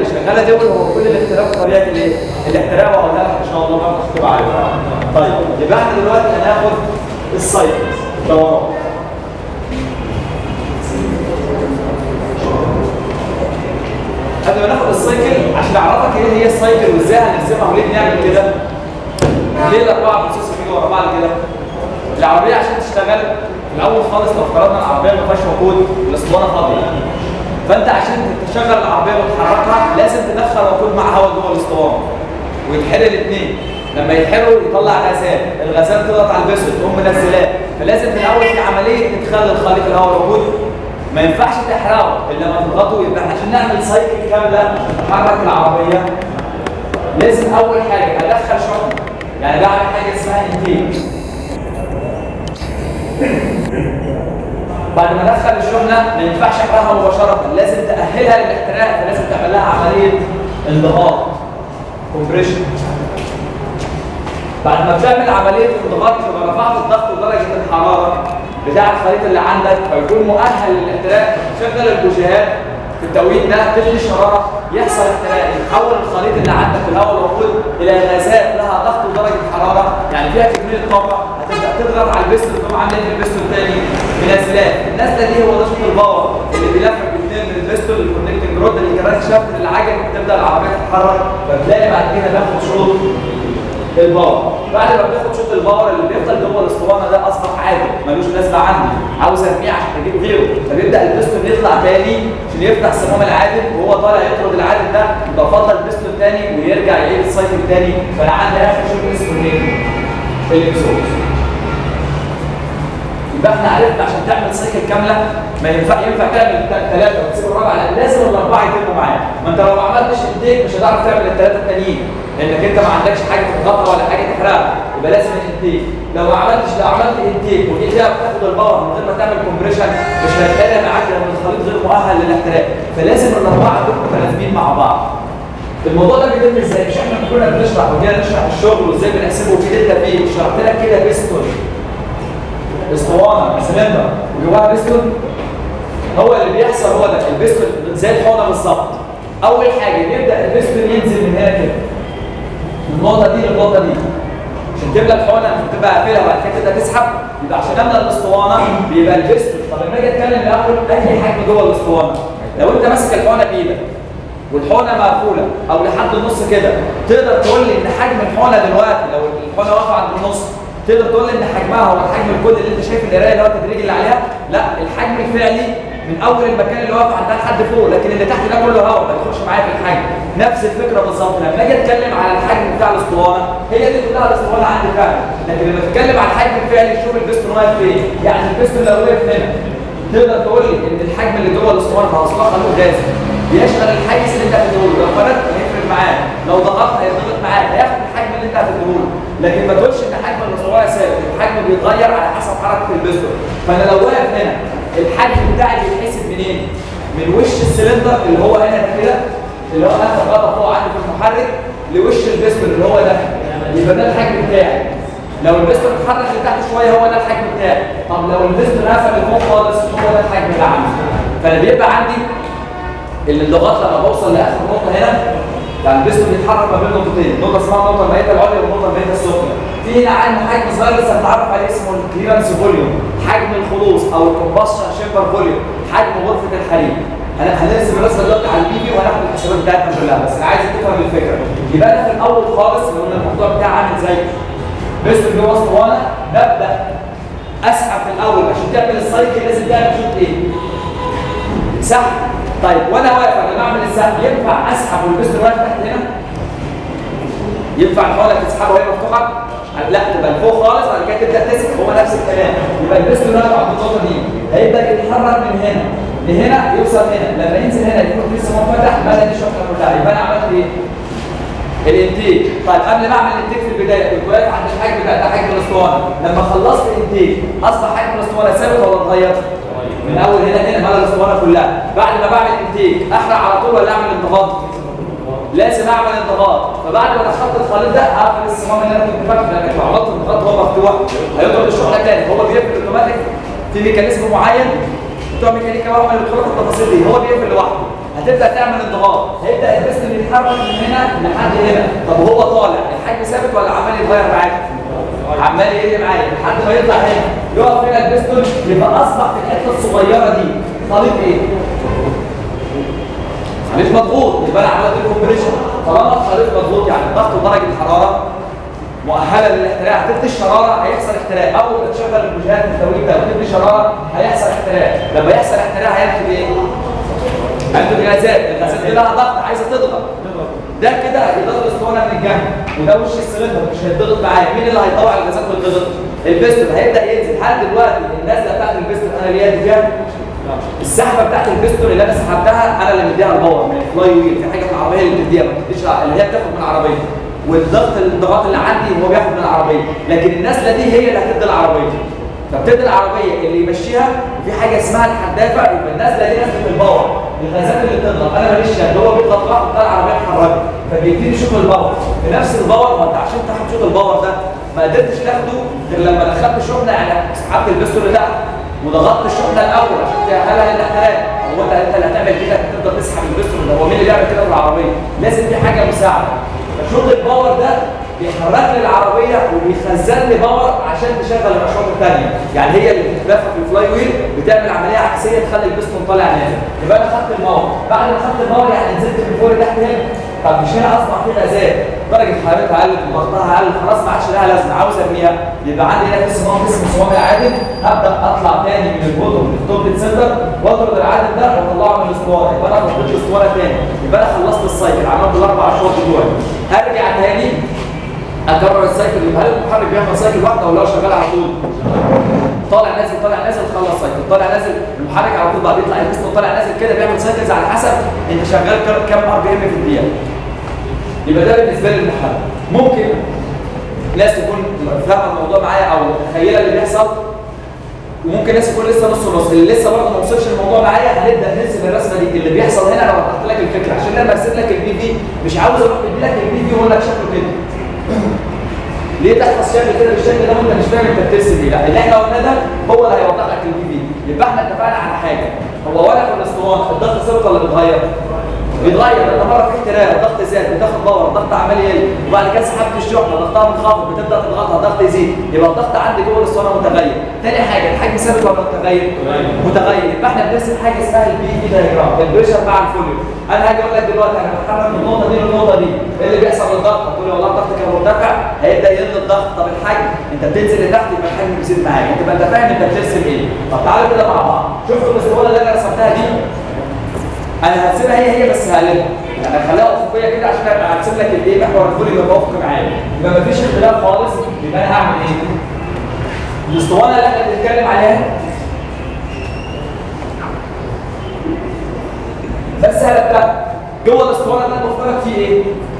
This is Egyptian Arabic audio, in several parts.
اللي شغاله دول هو كل الاختلاف في طريقه الايه؟ الاحتراق وهقولها لك ان شاء الله برضه عشان تبقى عارفها. طيب يبقى احنا دلوقتي هناخد السايكل دوران. قبل ما ناخد السايكل عشان اعرفك ايه هي السايكل وازاي هنرسمها وليه بنعمل كده ليه الاربعه بروسيس بيجوا ورا بعض كده العربيه عشان تشتغل في الاول خالص لو افترضنا العربيه ما فيهاش وقود الاسطوانه فاضيه فانت عشان تشغل العربيه وتحركها لازم تدخل وقود مع هواء جوه الاسطوانه ويتحرق الاثنين لما يتحرقوا يطلع غازات الغازات تضغط على البسط تقوم منزلاه فلازم في الاول في عمليه ادخال الخليط الهواء والوقود ما ينفعش تحرقه الا لما تضغطه يبقى عشان نعمل سايكل كامله نحرك العربيه لازم اول حاجه ادخل شحن يعني بعمل حاجه اسمها انتيك بعد ما ادخل الشحنه ما ينفعش احرقها مباشره لازم تاهلها للاحتراق فلازم تعمل لها عمليه انضغاط كومبريشن بعد ما بتعمل عمليه انضغاط تبقى رفعت الضغط ودرجه الحراره بتاع الخليط اللي عندك فيكون مؤهل للاحتراق تشغل البوجيهات في التوقيت ده تدي الشراره يحصل احتراق يتحول الخليط اللي عندك في الهواء الوقود الى غازات لها ضغط ودرجه حراره يعني فيها كميه طاقه هتبدا تضغط على البستون تقوم عامل ايه البستون تاني بنازلات النازله دي هو ده شوط الباور اللي بيلف بالاثنين من البستون للكونكتنج رود اللي كمان شافت للعجل وتبدا العربيه تتحرك فبتلاقي بعد كده باخد شوط الباور بعد ما بتاخد شوط الباور اللي بيفضل جوه الاسطوانه ده اصبح عادي ملوش لازمه عندي عاوز ارميه عشان اجيب غيره فبيبدا البستون يطلع تاني عشان يفتح صمام العادل وهو طالع يطرد العادل ده يبقى فضل البستون تاني ويرجع يعيد السايكل تاني فانا عندي اخر شوط اسمه ايه؟ الاكسوس يبقى احنا عرفنا عشان تعمل سايكل كامله ما ينفع ينفع تعمل ثلاثه وتسيب الرابعه لا لازم الاربعه يتموا معاك ما انت لو ما عملتش انتيك مش هتعرف تعمل الثلاثه التانيين لانك انت ما عندكش حاجه تضغطها ولا حاجه تحرقها يبقى لازم الانتيك لو ما عملتش لو عملت انتيك وجيت بقى بتاخد الباور من غير ما تعمل كومبريشن مش هتلاقي معاك لان الخليط غير مؤهل للاحتراق فلازم الاربعه دول متناسبين مع بعض الموضوع ده بيتم ازاي؟ مش احنا كنا بنشرح وجينا نشرح الشغل وازاي بنحسبه وفي دلتا فيه شرحت لك كده بيستون اسطوانه سلندر وجواها بيستون هو اللي بيحصل هو ده البيستون زي الحوضه بالظبط اول حاجه بيبدا البيستون ينزل من هنا كده من النقطه دي للنقطه دي عشان تبدا الحقنه عشان تبقى قافلها وبعد كده تبدا تسحب يبقى عشان املى الاسطوانه بيبقى البيستون طب لما اجي اتكلم الاول اي حجم جوه الاسطوانه لو انت ماسك الحقنه بايدك والحقنه مقفوله او لحد النص كده تقدر تقول لي ان حجم الحقنه دلوقتي لو الحقنه واقفه عند النص تقدر تقول لي ان حجمها هو الحجم الكلي اللي انت شايف القرايه اللي هو التدريج اللي عليها لا الحجم الفعلي من اول المكان اللي واقف عندها لحد فوق لكن اللي تحت ده كله هواء ما يدخلش معايا في الحجم نفس الفكره بالظبط لما اجي اتكلم على الحجم بتاع الاسطوانه هي دي كلها الاسطوانه عندي فعلا لكن لما تتكلم على الحجم الفعلي شوف البستون واقف فين يعني البستون لو وقف هنا تقدر تقول لي ان الحجم اللي جوه الاسطوانه هوصلها خلوه غازي بيشغل الحيز اللي انت هتديهوله لو فرقت هيفرق معاك لو ضغطت هيضغط معاك هياخد الحجم اللي انت هتديهوله لكن ما تقولش ان حجم الاسطوانه ثابت الحجم بيتغير على حسب حركه البستون فانا لو واقف هنا الحجم بتاعي بيتحسب منين؟ من وش السلندر اللي هو هنا كده اللي هو اخر غطا فوق عندي في المحرك لوش البستون اللي هو ده يبقى ده الحجم بتاعي لو البستون اتحرك لتحت شويه هو ده الحجم بتاعي طب لو البستون قفل لفوق خالص هو ده الحجم اللي عندي فانا بيبقى عندي الانضغاط لما بوصل لاخر نقطه هنا يعني البستون بيتحرك ما بين نقطتين نقطه اسمها النقطه المائيه العليا والنقطه المائيه السفلى في هنا عندي حجم صغير لسه هنتعرف عليه اسمه الكليرنس فوليوم حجم الخلوص او الكومبشن شيمبر فوليوم حجم غرفه الحريق انا هنرسم الرسمه دلوقتي على البي في وهناخد الحسابات بتاعتنا كلها بس انا عايزك تفهم الفكره يبقى انا في الاول خالص لو قلنا الموضوع بتاعي عامل زي بستون جوه اسطوانه ببدا اسحب في الاول عشان تعمل السايكل لازم تعمل شوط ايه؟ سحب طيب وانا واقف انا بعمل السحب ينفع اسحب والبستون واقف تحت هنا؟ ينفع الحوله تسحبها وهي مفتوحه؟ لا تبقى لفوق خالص بعد كده تبدا تسحب هو نفس الكلام يبقى البستون واقف عند النقطه دي هيبدا يتحرك من هنا لهنا يوصل هنا لما ينزل هنا يكون لسه منفتح بدا دي شكله كلها يبقى انا عملت ايه؟ الانتيك طيب قبل ما اعمل الانتيك في البدايه كنت واقف عند الحجم ده ده حجم الاسطوانه لما خلصت الانتيك اصبح حجم الاسطوانه ثابت ولا اتغير؟ من اول هنا هنا مال الاسطوانه كلها بعد ما بعمل انتيك احرق على طول ولا اعمل انضغاط؟ لازم اعمل انضغاط فبعد ما دخلت الخليط ده هقفل الصمام اللي انا كنت فاكره لكن لو عملت انضغاط وهو مفتوح هيضرب الشحنه تاني هو بيقفل اوتوماتيك في ميكانيزم معين بتوع ميكانيكا بقى هم اللي بيدخلوا في التفاصيل دي هو بيقفل لوحده هتبدا تعمل انضغاط هيبدا البستون يتحرك من هنا لحد هنا طب هو طالع الحجم ثابت ولا عمال يتغير معاك عمال يقل معايا لحد ما يطلع هنا يقف هنا البستون يبقى اصبح في الحته الصغيره دي خليط ايه خليط مضغوط يبقى انا عملت الكومبريشن طالما الخليط مضغوط يعني الضغط ودرجه الحراره مؤهله للاحتراق هتدي الشراره هيحصل احتراق اول ما تشغل الوجهات التوليد ده وتدي شراره هيحصل احتراق لما يحصل احتراق هينتج ايه؟ هينتج غازات الغازات دي لها ضغط عايزه تضغط ده كده هيضغط الاسطوانه من الجنب وده وش السلندر مش هيتضغط معايا مين اللي هيطلع الغازات ويتضغط؟ البستون هيبدا ينزل هل دلوقتي النازله بتاعت البستون انا اللي يدي فيها؟ السحبه بتاعت البستون اللي انا سحبتها انا اللي مديها الباور من الفلاي ويل في حاجه في العربيه اللي بتديها ما بتديش اللي هي بتاخد من العربيه والضغط الضغط اللي عندي هو بياخد من العربيه لكن النازله دي هي اللي هتدي العربيه فبتدي العربيه اللي يمشيها وفي حاجه اسمها الحدافه يبقى النازله دي نازله الباور الغازات اللي بتضغط انا ماليش يد هو بيضغط لوحده بتاع العربيه تحركه فبيديني شوط الباور في نفس الباور ما انت عشان تاخد شوط الباور ده ما قدرتش تاخده غير لما دخلت شحنه يعني سحبت البستون اللي تحت وضغطت الشحنه الاول عشان تاهلها للاحتراق هو انت انت اللي هتعمل كده هتفضل تسحب البستون ده هو مين اللي بيعمل كده في العربيه لازم في حاجه مساعده فشوط الباور ده بيحرك لي العربيه وبيخزن لي باور عشان تشغل الاشواط الثانيه يعني هي اللي بتتلف في الفلاي ويل بتعمل عمليه عكسيه تخلي البستون طالع نازل يبقى انا خدت الباور بعد ما خدت الباور يعني نزلت من فوق لتحت هنا طب مش هنا اصبح في غازات درجه حرارتها قلت وضغطها قل خلاص ما عادش لها لازمه عاوز ارميها يبقى عندي هنا في صمام اسمه صمام العادل هبدا اطلع تاني من البوتوم للتوب سنتر واطرد العادل ده واطلعه من الاسطوانه يبقى انا فضيت الاسطوانه تاني يبقى انا خلصت السايكل عملت الاربع اشواط بتوعي ارجع تاني اكرر السايكل يبقى هل المحرك بيعمل سايكل واحده ولا هو شغال على طول؟ طالع نازل طالع نازل خلص سايكل طالع نازل المحرك على طول بعد يطلع البستون طالع نازل كده بيعمل سايكلز على حسب انت شغال كام ار بي ام في الدقيقه يبقى ده بالنسبه لي المحرك ممكن ناس تكون فاهمه الموضوع معايا او متخيله اللي بيحصل وممكن ناس يكون لسه نص ونص اللي لسه برضه ما وصلش الموضوع معايا هنبدا نرسم الرسمه دي اللي بيحصل هنا لو وضحت لك الفكره عشان لما ارسم لك البي في مش عاوز اروح ادي لك البي في واقول لك شكله كده ليه تحفظ شكل كده بالشكل ده وانت مش فاهم انت بترسم ايه لا اللي احنا قلناه ده هو اللي هيوضح لك البي في يبقى احنا اتفقنا على حاجه هو ولا في الاسطوانه الضغط ثابت ولا بيتغير؟ بيتغير انت مره في احتراق الضغط زاد بتاخد باور الضغط عمال يقل وبعد كده سحبت الشحنه ضغطها منخفض بتبدا تضغطها الضغط يزيد يبقى الضغط عندي جوه الاسطوانه متغير تاني حاجه الحجم ثابت ولا متغير؟ متغير يبقى احنا بنرسم حاجه اسمها البي في دايجرام البريشر مع الفوليوم انا هاجي اقول لك دلوقتي انا بتحرك من النقطه دي للنقطه دي ايه اللي بيحصل للضغط؟ هتقول لي والله الضغط كان مرتفع هيبدا يقل الضغط طب الحجم انت بتنزل لتحت يبقى الحجم بيزيد معاك انت انت فاهم انت بترسم ايه طب تعالوا كده مع بعض شوفوا الاسطوانه اللي انا رسمتها دي انا هرسمها هي هي بس هقلبها يعني هخليها افقيه كده عشان ابقى هرسم لك الايه محور الفوليوم يبقى افقي معايا يبقى مفيش اختلاف خالص يبقى انا هعمل ايه؟ الاسطوانه اللي احنا بنتكلم عليها بس هلبها جوه الاسطوانه ده المفترض فيه ايه؟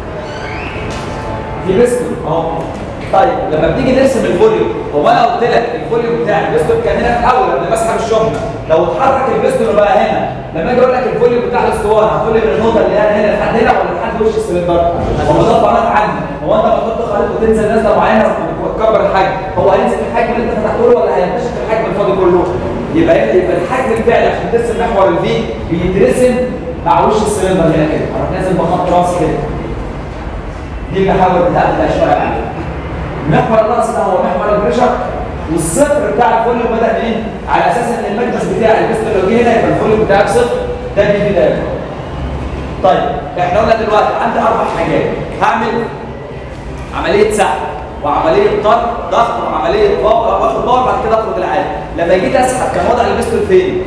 في بيستون اهو طيب لما بتيجي نرسم الفوليوم هو انا قلت لك الفوليوم بتاع البيستون كان هنا في الاول قبل ما اسحب الشحنه لو اتحرك البيستون بقى هنا لما اجي اقول لك الفوليوم بتاع الاسطوانه هتقول لي من النقطه اللي هنا هنا لحد هنا ولا لحد وش السلندر؟ هو ده طبعا عني هو انت بتحط خليط وتنزل نازله معينه وتكبر الحجم هو هينزل في الحجم اللي انت فتحته له ولا هينتشر في الحجم الفاضي كله؟ يبقى يبقى الحجم الفعلي عشان ترسم محور الفي بيترسم مع وش السلندر هنا كده اروح نازل بخط راس كده دي المحاور بتاعت الاشواء عليه محور الراس ده هو محور البريشر والصفر بتاع الفوليوم بدا منين؟ على اساس ان المكبس بتاع البستون لو جه هنا يبقى الفوليوم بتاعك صفر ده بيجي ده طيب احنا قلنا دلوقتي عندي اربع حاجات هعمل عمليه سحب وعمليه ضغط ضغط وعمليه باور واخد باور بعد كده اخرج العادي لما جيت اسحب كان وضع البستون فين؟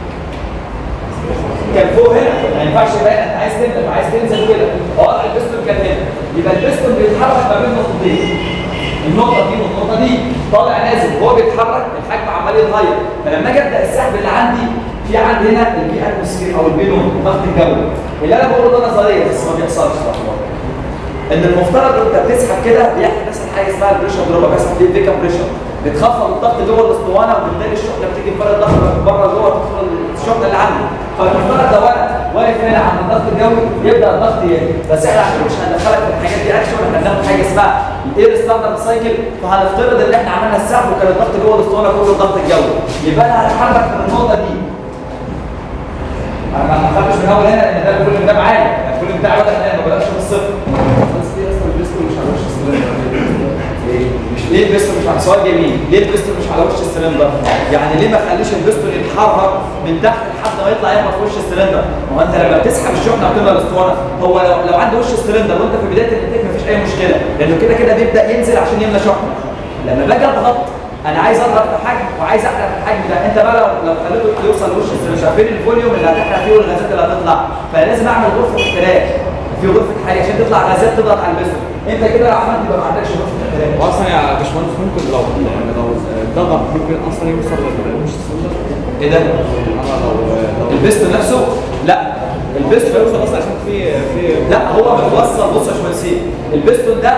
كان فوق هنا ما ينفعش يبقى انت عايز تنزل عايز تنزل كده وضع البستون كان هنا يبقى البستون بيتحرك ما بين نقطتين النقطه دي والنقطه دي طالع نازل هو بيتحرك الحجم عمال يتغير فلما اجي ابدا السحب اللي عندي في عندي هنا البي اتموسفير او البي نون الضغط الجوي اللي انا بقوله ده نظريه بس ما بيحصلش طبعا ان المفترض وانت بتسحب كده بيحصل مثلا حاجه اسمها البريشر دروب بيحصل فيه فيكا بريشر بتخفض الضغط جوه الاسطوانه وبالتالي الشحنه بتيجي فرق الضغط بره جوه الشحنه اللي عندي فالمفترض لو انا واقف هنا عند الضغط الجوي يبدا الضغط يقل بس احنا عشان مش هندخلك في الحاجات دي اكشن احنا هناخد حاجه اسمها الاير ستاندرد سايكل فهنفترض ان احنا عملنا السحب وكان الضغط جوه الاسطوانه كله الضغط الجوي يبقى انا هتحرك من النقطه دي انا ما خدتش من اول هنا لان ده الفوليوم ده معايا يعني الفوليوم بتاعي بدا هنا ما بداش من الصفر بس ليه اصلا البيستون مش على وش السلندر ليه؟ مش ليه البستون مش على سؤال جميل ليه البستون مش على وش السلندر يعني ليه ما خليش البستون يتحرك من تحت لحد ما يطلع يخبط في وش السلندر ما هو انت لما بتسحب الشحنه وتملى الاسطوانه هو لو, لو عند وش السلندر وانت في بدايه الانتاج مفيش اي مشكله لانه كده كده بيبدا ينزل عشان يملى شحنه لما باجي اضغط انا عايز اضغط في حجم وعايز احرق في الحجم ده انت بقى لو لو خليته يوصل لوش السلندر فين الفوليوم اللي هتحرق فيه والغازات اللي هتطلع فلازم اعمل غرفه احتراق في غرفه حاجه عشان تطلع غازات تضغط على البستون انت كده لو عملت يبقى ما عندكش غرفه احتراق واصلا يا باشمهندس ممكن لو يعني لو ضغط ممكن اصلا يوصل لوش السلندر ايه ده؟ انا لو لو البستون نفسه لا البستون بيوصل اصلا عشان في في لا هو متوصل بص يا باشمهندسين البستون ده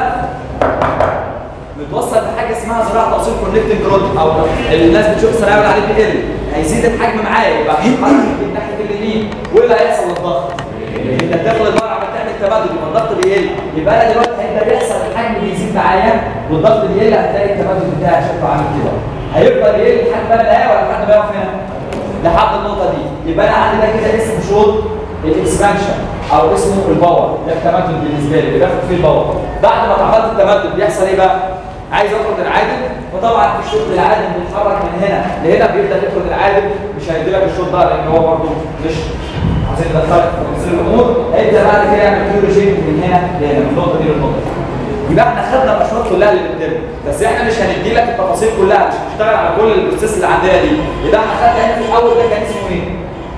متوصل بحاجه اسمها زراعه توصيل كونكتنج رود او الناس بتشوف الثانوي عليه بيقل هيزيد الحجم معايا يبقى هيتحرك من ناحيه اليمين وايه اللي هيحصل للضغط؟ انت بتاخد البار عم تعمل تبادل يبقى الضغط بيقل يبقى انا دلوقتي هيبدا يحصل الحجم بيزيد معايا والضغط بيقل هتلاقي التبادل بتاعي شكله عامل كده هيفضل يقل لحد ما النهايه ولا لحد ما يقف هنا؟ لحد النقطه دي يبقى انا عندي ده كده اسمه شوط الاكسبانشن او اسمه الباور ده التمدد بالنسبه لي اللي باخد فيه الباور بعد ما اتعملت التمدد بيحصل ايه بقى؟ عايز اخرج العادل فطبعا في الشوط العادل بيتحرك من هنا لهنا بيبدا يدخل العادل مش هيدي لك الشوط ده لان هو برضه مش عايزين ندخلك في تفاصيل الامور هيبدا بعد كده يعمل كيلو شيب من هنا لهنا من النقطه دي للنقطه دي يبقى احنا خدنا الاشواط كلها اللي بتتم بس احنا مش هندي لك التفاصيل كلها مش هنشتغل على كل البروسيس اللي عندنا دي يبقى احنا خدنا هنا في الاول ده كان اسمه ايه؟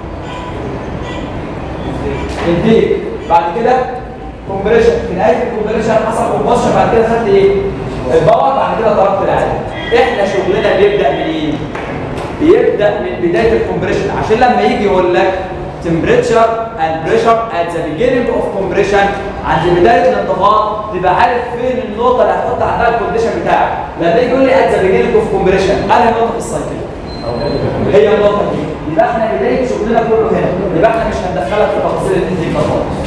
الديك بعد كده كومبريشن في نهايه الكومبريشن حصل كومبشن بعد كده خدت ايه؟ الباور بعد كده ضربت العالم احنا شغلنا بيبدا منين؟ بيبدا من بدايه الكومبريشن عشان لما يجي يقول لك temperature and pressure at the beginning of compression عند بدايه الانضغاط تبقى عارف فين النقطه اللي هتحط عندها الكونديشن بتاعك لما يجي يقول لي at the beginning of compression انهي نقطه في السايكل هي النقطه دي يبقى احنا بدايه شغلنا كله هنا يبقى احنا مش هندخلك في تفاصيل الانتاج خالص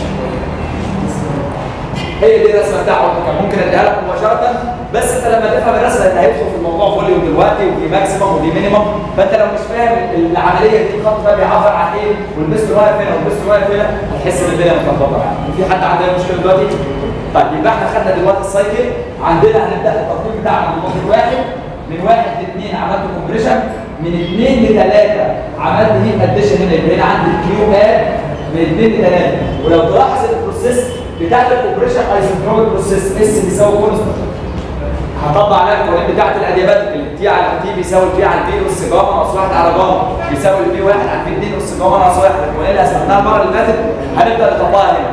هي دي الرسمه بتاعته كان ممكن اديها لك مباشره بس انت لما تفهم الرسمه انت هيدخل في الموضوع فوليوم دلوقتي وفي ماكسيمم وفي مينيمم فانت لو مش فاهم العمليه دي الخط ده بيعبر عن ايه والمستر واقف هنا والمستر واقف هنا هتحس ان الدنيا متلخبطه يعني في حد عندنا مشكله دلوقتي؟ طيب يبقى احنا خدنا دلوقتي السايكل عندنا هنبدا التطبيق بتاعنا من نقطه واحد من واحد لاثنين عملت كومبريشن من اثنين لثلاثه عملت هيت اديشن هنا يبقى هنا عندي الكيو اد من اثنين لثلاثه ولو تلاحظ البروسيس بتاعت الكومبريشن ايزوتروبيك بروسيس اس بيساوي كونستنت هطبق عليها القوانين بتاعت الاديابات اللي تي على تي بيساوي البي على البي اس جاما ناقص 1 على جاما بيساوي البي 1 على البي 2 اس جاما ناقص 1 القوانين اللي اثبتناها المره اللي فاتت هنبدا نطبقها هنا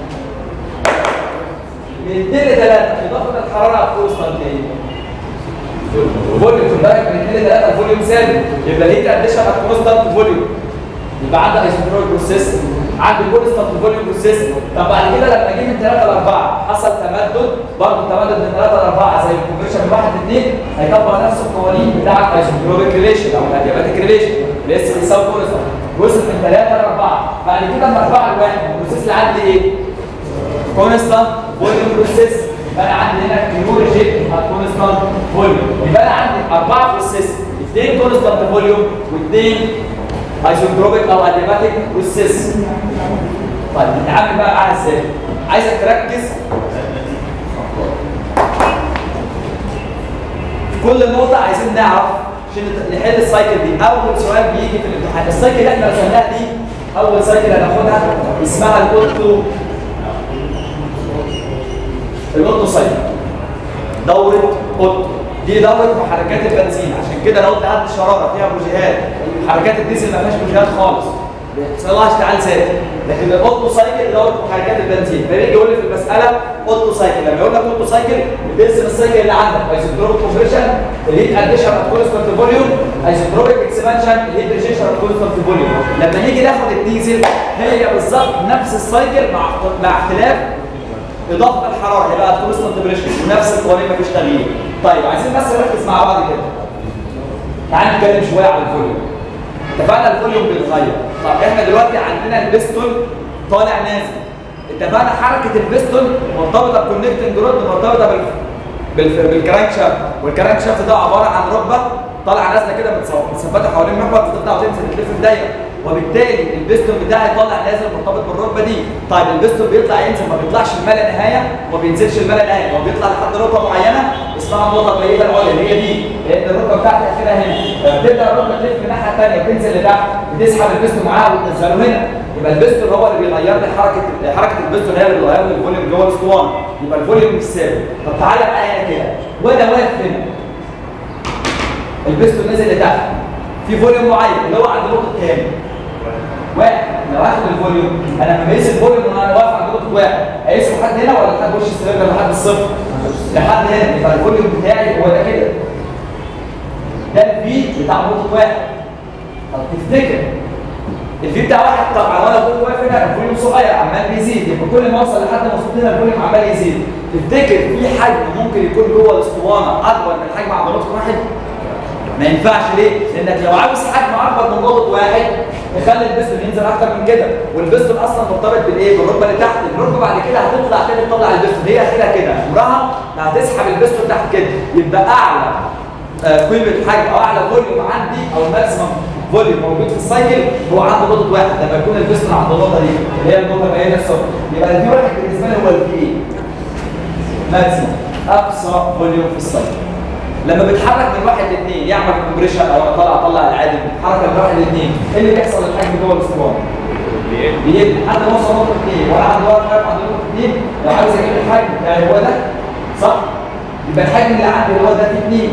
من 2 ل 3 اضافه الحراره كونستنت ايه؟ فوليوم خد بالك من 2 ل 3 الفوليوم ثابت يبقى الهيت اديشن ات كونستنت فوليوم يبقى عندك ايزوتروبيك بروسيس عندي كونستانت فوليوم بروسيس طب بعد كده لما اجي من 3 ل 4 حصل تمدد برضه تمدد من 3 ل 4 زي الكونفرشن من 1 ل 2 هيطبق نفس القوانين بتاعت ايزوتروبيك ريليشن او الادياباتيك ريليشن الاس بيساوي كونستانت وصل من 3 ل 4 بعد كده من 4 ل 1 البروسيس اللي عندي ايه؟ كونستانت فوليوم بروسيس يبقى انا عندي هنا كيور جيت كونستانت فوليوم يبقى انا عندي اربعه بروسيس اثنين كونستانت فوليوم واثنين ايزوتروبيك او ادياباتيك بروسيس طيب نتعامل بقى معاها ازاي؟ عايزك تركز في كل نقطة عايزين نعرف عشان نحل السايكل دي أول سؤال بيجي في الامتحان السايكل اللي احنا رسمناها دي أول سايكل هناخدها اسمها الأوتو الأوتو سايكل دورة أوتو دي دورة محركات البنزين عشان كده لو انت قعدت شرارة فيها بوجيهات حركات الديزل ما فيهاش بوجيهات خالص بيحصل لها اشتعال ذاتي لكن الاوتو سايكل دوت محركات البنزين فبيجي يقول لي في المساله اوتو سايكل لما يقول لك اوتو سايكل بتقسم السايكل اللي عندك ايزوتروبيك كومبريشن الهيت اديشن ات كونستانت فوليوم ايزوتروبيك اكسبانشن الهيت ريجيشن ات كونستانت فوليوم لما نيجي ناخد الديزل هي بالظبط نفس السايكل مع مع اختلاف اضافه الحراره هيبقى كونستانت بريشر ونفس القوانين مفيش تغيير طيب عايزين بس نركز مع بعض كده تعال نتكلم شويه عن الفوليوم اتفقنا الفوليوم بيتغير طب احنا دلوقتي عندنا البستون طالع نازل اتفقنا حركه البستون مرتبطه بكونكتنج رود مرتبطه بال بال بالكرانك شافت والكرانك شافت ده عباره عن ركبه طالعه نازله كده متثبته حوالين المحور بتطلع وتنزل تلف في دايره وبالتالي البستون بتاعي طالع نازل مرتبط بالركبه دي طيب البستون بيطلع ينزل ما بيطلعش لما لا نهايه وما بينزلش لما لا نهايه هو بيطلع لحد نقطه معينه اسمها النقطه البعيده العليا اللي هي دي لان الركبه بتاعتي اخرها هنا فبتبدا الركبه تلف الناحيه الثانيه وتنزل لتحت بتسحب البستون معاها وتنزله هنا يبقى البستون هو اللي بيغير لي حركه حركه البستون هي اللي بتغير لي الفوليوم جوه الاسطوانه يبقى الفوليوم مش ثابت طب تعالى بقى هنا كده وانا واقف هنا البستون نزل لتحت في فوليوم معين اللي هو عند نقطه كام؟ واحد لو اخد الفوليوم انا لما بقيس الفوليوم وانا واقف عند نقطه واحد اقيسه لحد هنا ولا لحد وش السلندر لحد الصفر؟ لحد هنا يبقى الفوليوم بتاعي هو ده كده ده الفي بتاع نقطه واحد طب تفتكر الفي بتاع واحد طبعا وانا كنت واقف هنا الفوليوم صغير عمال بيزيد يبقى كل ما اوصل لحد ما وصلت هنا الفوليوم عمال يزيد تفتكر في حجم ممكن يكون جوه الاسطوانه اكبر من حجم عند نقطه واحد؟ ما ينفعش ليه؟ لانك لو عاوز حجم اكبر من نقطه واحد تخلي البستون ينزل اكتر من كده والبستون اصلا مرتبط بالايه؟ بالركبه اللي تحت الركبه بعد كده هتطلع تاني تطلع البستون هي اخرها كده عمرها ما هتسحب البستون تحت كده يبقى اعلى آه، قيمه حجم او اعلى فوليوم عندي او الماكسيمم فوليوم موجود في السايكل هو عند نقطه واحد لما يكون البستون عند النقطه دي اللي هي النقطه اللي هي الصفر يبقى الفي واحد بالنسبه لي هو الفي ايه؟ ماكسيمم اقصى فوليوم في السايكل لما بتحرك من واحد لاثنين يعمل كومبريشن او انا طالع اطلع العادي بتحرك من واحد لاثنين ايه اللي بيحصل للحجم جوه الاسطوانه؟ بيقل لحد ما اوصل نقطه اثنين وانا عند واقف واقف عند نقطه اثنين لو عاوز اجيب الحجم يعني هو ده صح؟ يبقى الحجم اللي عندي اللي هو ده في اثنين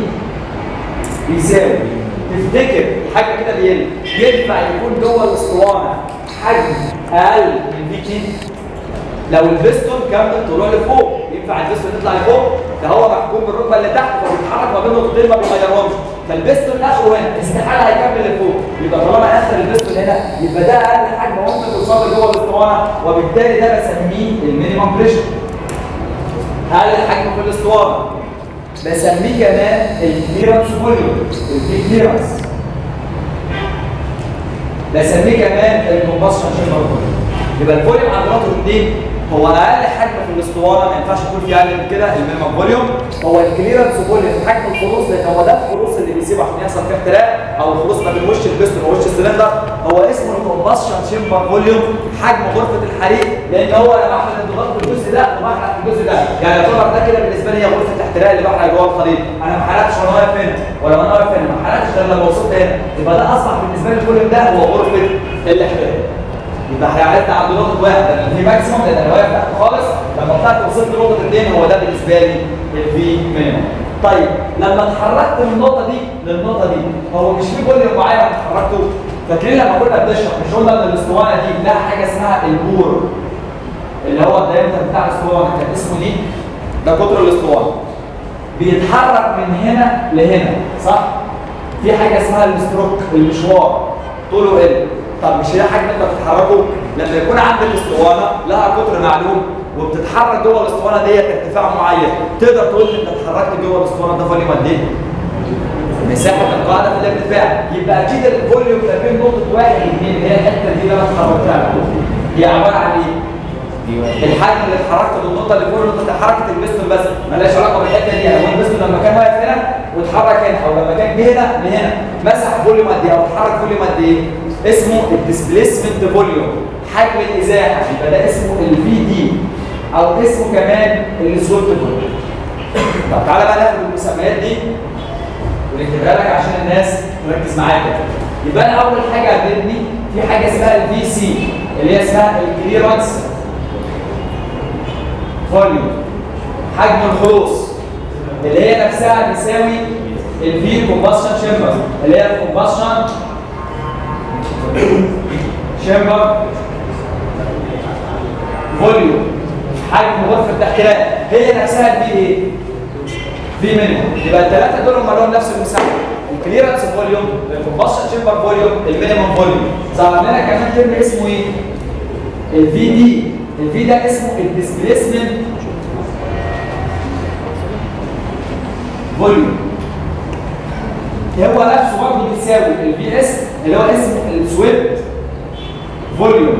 بيساوي تفتكر الحجم كده بيقل ينفع يكون جوه الاسطوانه حجم اقل من في 2 لو البستون كمل طلوع لفوق ينفع البستون يطلع لفوق ده هو محكوم بالركبه اللي تحت فبيتحرك ما بين نقطتين ما بيغيرهمش فالبستون اخره هنا استحاله هيكمل لفوق يبقى طالما اخر البستون هنا يبقى ده اقل حجم ممكن توصل جوه الاسطوانه وبالتالي ده بسميه المينيمم بريشر اقل حجم في الاسطوانه بسميه كمان الكليرنس فوليوم الفي كليرنس بسميه كمان الكومبشن شامبر فوليوم يبقى الفوليوم عند نقطه اثنين هو اقل حجم في الاسطوانه ما ينفعش يكون فيه اقل من كده المينيمم فوليوم هو الكليرنس فوليوم حجم الخلوص لان هو ده الخلوص اللي بيسيبه عشان يحصل فيه اختلاف او الخلوص ما بين وش البستون ووش السلندر هو اسمه الكومبشن شامبر فوليوم حجم غرفه الحريق لان هو انا بحرق الضغط في الجزء ده وبحرق في الجزء ده يعني يعتبر ده كده بالنسبه لي هي غرفه الاحتراق اللي بحرق جوه الخليط انا ما حرقتش وانا واقف هنا ولا وانا واقف هنا ما حرقتش غير لما وصلت هنا يبقى ده اصبح بالنسبه لي الفوليوم ده هو غرفه الاحتراق يبقى احنا عرفنا عند نقطه واحد لان في ماكسيموم لان انا واقف تحت خالص لما طلعت وصلت لنقطه اثنين هو ده بالنسبه لي الفي مينيموم طيب لما اتحركت من النقطه دي للنقطه دي هو مش في فوليوم معين انا اتحركته فاكرين لما كنا بنشرح مش قلنا ان الاسطوانه دي لها حاجه اسمها البور اللي هو الدايمتر بتاع الاسطوانه كان اسمه دي ده قطر الاسطوانه بيتحرك من هنا لهنا صح؟ في حاجه اسمها الستروك المشوار طوله ال طب مش هي حاجه انت بتتحركه لما يكون عندك اسطوانه لها قطر معلوم وبتتحرك جوه الاسطوانه ديت ارتفاع معين تقدر تقول انت اتحركت جوه الاسطوانه ده فوليوم قد ايه؟ مساحه القاعده في الارتفاع يبقى اكيد الفوليوم ما بين نقطه واحد واثنين اللي هي الحته دي اللي انا اتحركتها هي عباره عن ايه؟ الحجم اللي اتحركت بالنقطه اللي فوق نقطه حركه البستون بس مالهاش علاقه بالحته دي يعني هو البستون لما كان واقف هنا واتحرك هنا او لما كان جه هنا لهنا مسح فوليوم قد ايه او اتحرك فوليوم قد ايه؟ اسمه الديسبيسمنت فوليوم حجم الازاحه يبقى ده اسمه الفي دي او اسمه كمان السولت فوليوم طب تعالى بقى ناخد المسميات دي ونكتبها لك عشان الناس تركز معايا كده يبقى انا اول حاجه قابلتني في حاجه اسمها الفي سي اللي هي اسمها الكليرنس فوليوم حجم الخلوص اللي هي نفسها بتساوي الفي كومبشن شامبر اللي هي الكومبشن شامبر فوليوم حجم غرفه الاحتراق هي نفسها الفي ايه؟ في مينيموم يبقى الثلاثه دول هم لهم نفس المساحه الكليرنس فوليوم الكومبشن شامبر فوليوم المينيموم فوليوم ظهر لنا كمان ترم اسمه ايه؟ الفي دي الفي ده اسمه الديسبيسمنت فوليوم هو نفسه برضه بيساوي الفي اس اللي هو اسمه السويبت فوليوم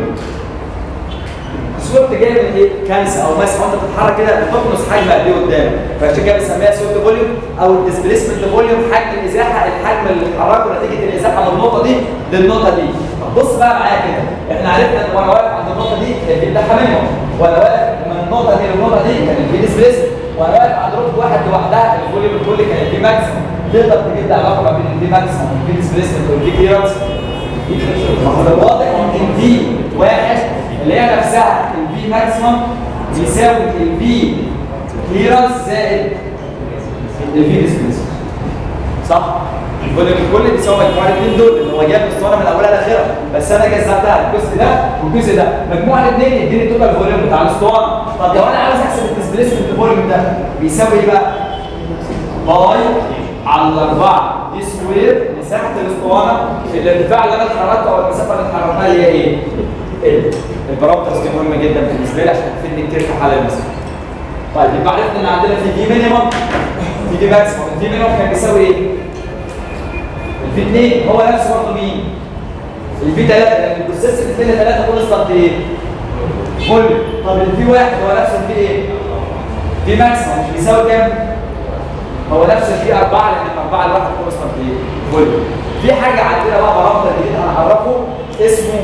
سويبت جاي من ايه؟ كنس او مسح وانت بتتحرك كده بتقنص حجم قد ايه قدامك فعشان كده بنسميها سويبت فوليوم او الديسبيسمنت فوليوم حجم الازاحه الحجم اللي اتحركه نتيجه الازاحه من النقطه دي للنقطه دي بص بقى معايا كده احنا عرفنا ان وانا واقف عند النقطه دي كان الفي بتاعها مينيمم وانا واقف من النقطه دي للنقطه دي كان الفي ديسبيسمنت وانا واقف عند نقطه واحد لوحدها الفوليوم الكلي كان الفي ماكسيمم تقدر تجيب لي علاقه ما بين الفي ماكسيمم والفي ديسبيسمنت والفي كليرنس واضح ان في واحد اللي هي نفسها الفي ماكسيمم يساوي الفي كليرنس زائد الفي ديسبيسمنت صح؟ الفوليوم الكلي بيساوي مجموع الاثنين دول اللي هو جاب الاسطوانه من اولها لاخرها بس انا جزأتها الجزء ده والجزء ده مجموع الاثنين يديني التوتال فوليوم بتاع الاسطوانه طب لو انا عاوز احسب الديسبيسمنت فوليوم ده بيساوي ايه بقى؟ باي على الاربعه دي سكوير مساحه الاسطوانه في الارتفاع اللي انا اتحركته او المسافه اللي اتحركتها اللي هي ايه؟ ال البارامترز دي مهمه جدا بالنسبه لي عشان تفيدني كتير في حل المسائل. طيب يبقى عرفنا ان عندنا في دي مينيمم في دي ماكسيمم الدي مينيمم كان بيساوي ايه؟ الفي 2 هو نفسه برضه مين؟ الفي 3 لان البروسيس الاثنين 3 كل قد ايه؟ فوليوم طب الفي 1 هو نفسه الفي ايه؟ في ماكسيمم مش بيساوي كام؟ هو نفس الفي 4 لان الاربعه الواحد كونستانت ايه؟ فوليوم. في حاجه عندنا بقى بارامتر جديد هنعرفه اسمه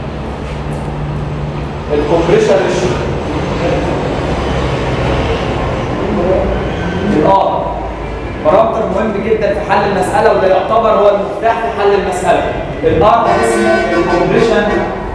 الكومبريشن ريشيو. الار بارامتر مهم جدا في حل المساله وده يعتبر هو المفتاح في حل المساله. الار ده اسمه الكومبريشن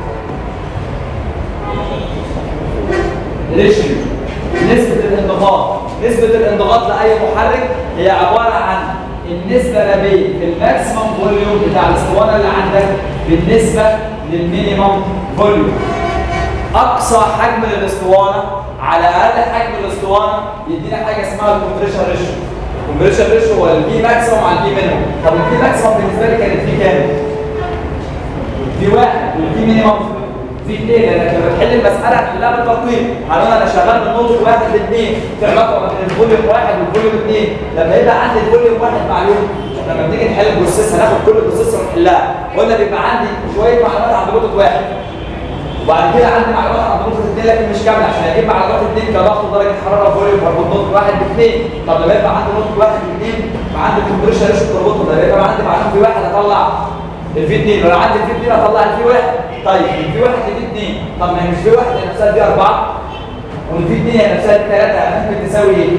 ريشيو نسبة الانضغاط نسبة الانضغاط لأي محرك هي عبارة عن النسبة ما بين الماكسيمم فوليوم بتاع الاسطوانة اللي عندك بالنسبة للمينيمم فوليوم أقصى حجم للاسطوانة على أقل حجم الاسطوانة يدينا حاجة اسمها الكومبريشن ريشيو الكومبريشن ريشيو هو الفي ماكسيمم على الفي مينيمم طب الفي ماكسيمم بالنسبة لي كانت في كام؟ في واحد والفي مينيمم في اثنين لانك لما تحل المساله هتحلها بالترقيم هنقول انا شغال من نقطه واحد لاثنين في علاقه ما بين الفوليوم واحد والفوليوم اثنين لما يبقى عندي الفوليوم واحد معلوم لما بنيجي نحل البروسيس هناخد كل البروسيس ونحلها قلنا بيبقى عندي شويه معلومات عند نقطه واحد وبعد كده عندي معلومات عند نقطه اثنين لكن مش كامله عشان اجيب معلومات اثنين كضغط ودرجه حراره وفوليوم بربط نقطه واحد باثنين طب لما يبقى عندي نقطه واحد باثنين يبقى عندي كومبريشن ريشيو تربطه ده يبقى عندي معلومه في واحد اطلع الفي 2 ولو عندي الفي 2 اطلع الفي 1 طيب الفي 1 الفي 2 طب ما هي مش في 1 هي نفسها الفي 4 والفي 2 هي نفسها الفي 3 ممكن تساوي ايه؟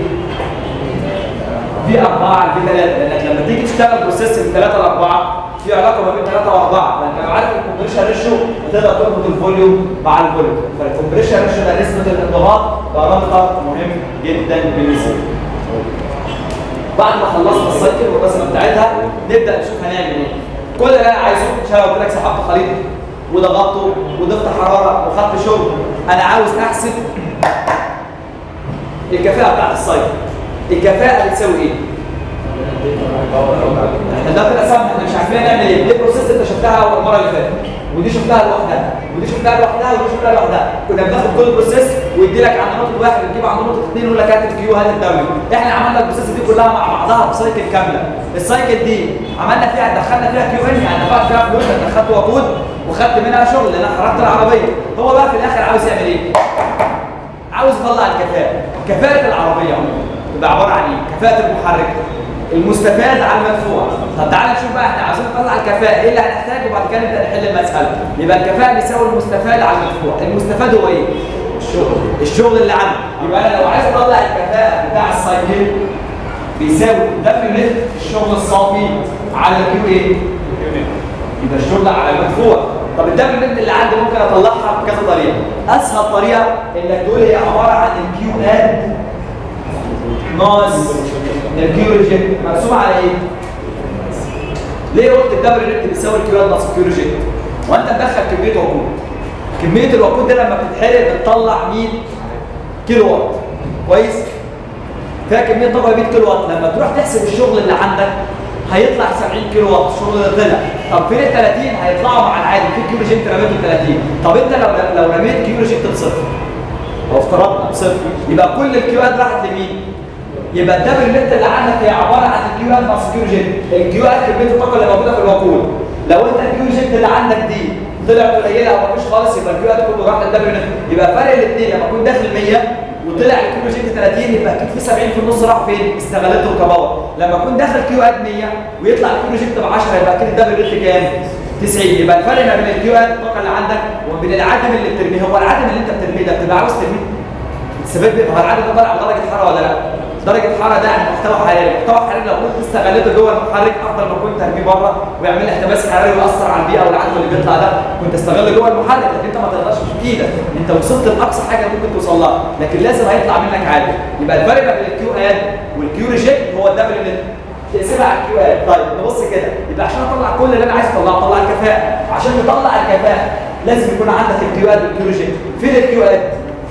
في 4 على في 3 لانك لما تيجي تشتغل بروسيس من 3 ل 4 في علاقه ما بين 3 و4 فانت لو عارف الكومبريشن ريشيو هتقدر تربط الفوليوم مع الفوليوم فالكومبريشن ريشيو ده نسبه الانضغاط بارامتر مهم جدا بالنسبه لي بعد ما خلصنا السايكل والرسمه بتاعتها نبدا نشوف هنعمل ايه كل اللي انا عايزه عشان لو قلت لك سحبت خليط وضغطته وضفت حراره وخدت شغل انا عاوز احسب الكفاءه بتاعت السايكل الكفاءه بتساوي ايه؟ احنا دلوقتي الاسامي احنا مش عارفين نعمل ايه دي بروسيس انت شفتها اول مره اللي فاتت ودي شفتها لوحدها ودي شفتها لوحدها ودي شفتها لوحدها كنا بناخد كل بروسيس ويدي لك عند نقطه واحد وتجيب عند نقطه اثنين يقول لك هات الكيو هات الدبليو احنا عملنا البروسيس دي كلها مع بعضها في سايكل كامله السايكل دي عملنا فيها دخلنا فيها كيو ان يعني دفعت فيها فلوس انت خدت وقود وخدت منها شغل لان انا خرجت العربيه هو بقى في الاخر عاوز يعمل ايه؟ عاوز يطلع الكفاءه كفاءه العربيه تبقى عباره عن ايه؟ كفاءه المحرك المستفاد على المدفوع طب تعالى نشوف بقى احنا عايزين نطلع الكفاءه ايه اللي هنحتاجه وبعد كده نبدا نحل المساله يبقى الكفاءه بيساوي المستفاد على المدفوع المستفاد هو ايه الشغل الشغل اللي عندي يبقى انا لو عايز اطلع الكفاءه بتاع السايكل بيساوي دبليو نت الشغل الصافي على الكيو ايه يبقى الشغل على المدفوع طب الدبليو نت اللي عندي ممكن اطلعها بكذا طريقه اسهل طريقه انك تقول هي عباره عن الكيو اد ناقص الكيو ريجكت مقسوم على ايه؟ ليه قلت الدبليو نت بيساوي الكيو اد ناقص الكيو ريجكت؟ وانت مدخل كميه وقود كميه الوقود ده لما بتتحرق بتطلع 100 كيلو وات كويس؟ فيها كميه طاقه 100 كيلو وات لما تروح تحسب الشغل اللي عندك هيطلع 70 كيلو وات الشغل اللي طلع طب فين ال 30 هيطلعوا مع العادي في كيلو جيت رميته 30 طب انت لو لو رميت كيلو جيت بصفر لو افترضنا بصفر يبقى كل الكيوات راحت لمين؟ يبقى الدبل نت اللي عندك هي عباره عن الكيو ات ناقص الكيو جيت الكيو ات كميه الطاقه اللي موجوده في الوقود لو انت الكيو جيت اللي عندك دي طلعت قليله او مفيش خالص يبقى الكيو ات كله راح للدبل نت يبقى فرق الاثنين لما اكون داخل 100 وطلع الكيو جيت 30 يبقى اكيد في 70 في النص راح فين؟ استغلته كباور لما اكون داخل كيو ات 100 ويطلع الكيو جيت ب 10 يبقى اكيد الدبل نت كام؟ 90 يبقى الفرق ما بين الكيو ات الطاقه اللي عندك وبين العدم اللي بترميه هو العدم اللي انت بترميه ده بتبقى عاوز ترميه السبب هو العدم ده طالع بدرجه حراره ولا لا؟ درجه حراره ده عند محتوى حراري، محتوى حراري لو كنت استغلته جوه المحرك افضل ما كنت ترميه بره ويعمل لي احتباس حراري ويأثر على البيئه والعدم اللي بيطلع ده كنت استغله جوه المحرك لكن انت ما تقدرش في ايدك انت وصلت لاقصى حاجه ممكن توصل لها لكن لازم هيطلع منك عادي يبقى الفرق ما بين الكيو اد والكيو ريجكت هو الدبل اللي تقسمها على الكيو اد طيب نبص كده يبقى عشان اطلع كل اللي انا عايز اطلعه اطلع الكفاءه عشان تطلع الكفاءه لازم يكون عندك الكيو اد والكيو ريجكت فين الكيو اد؟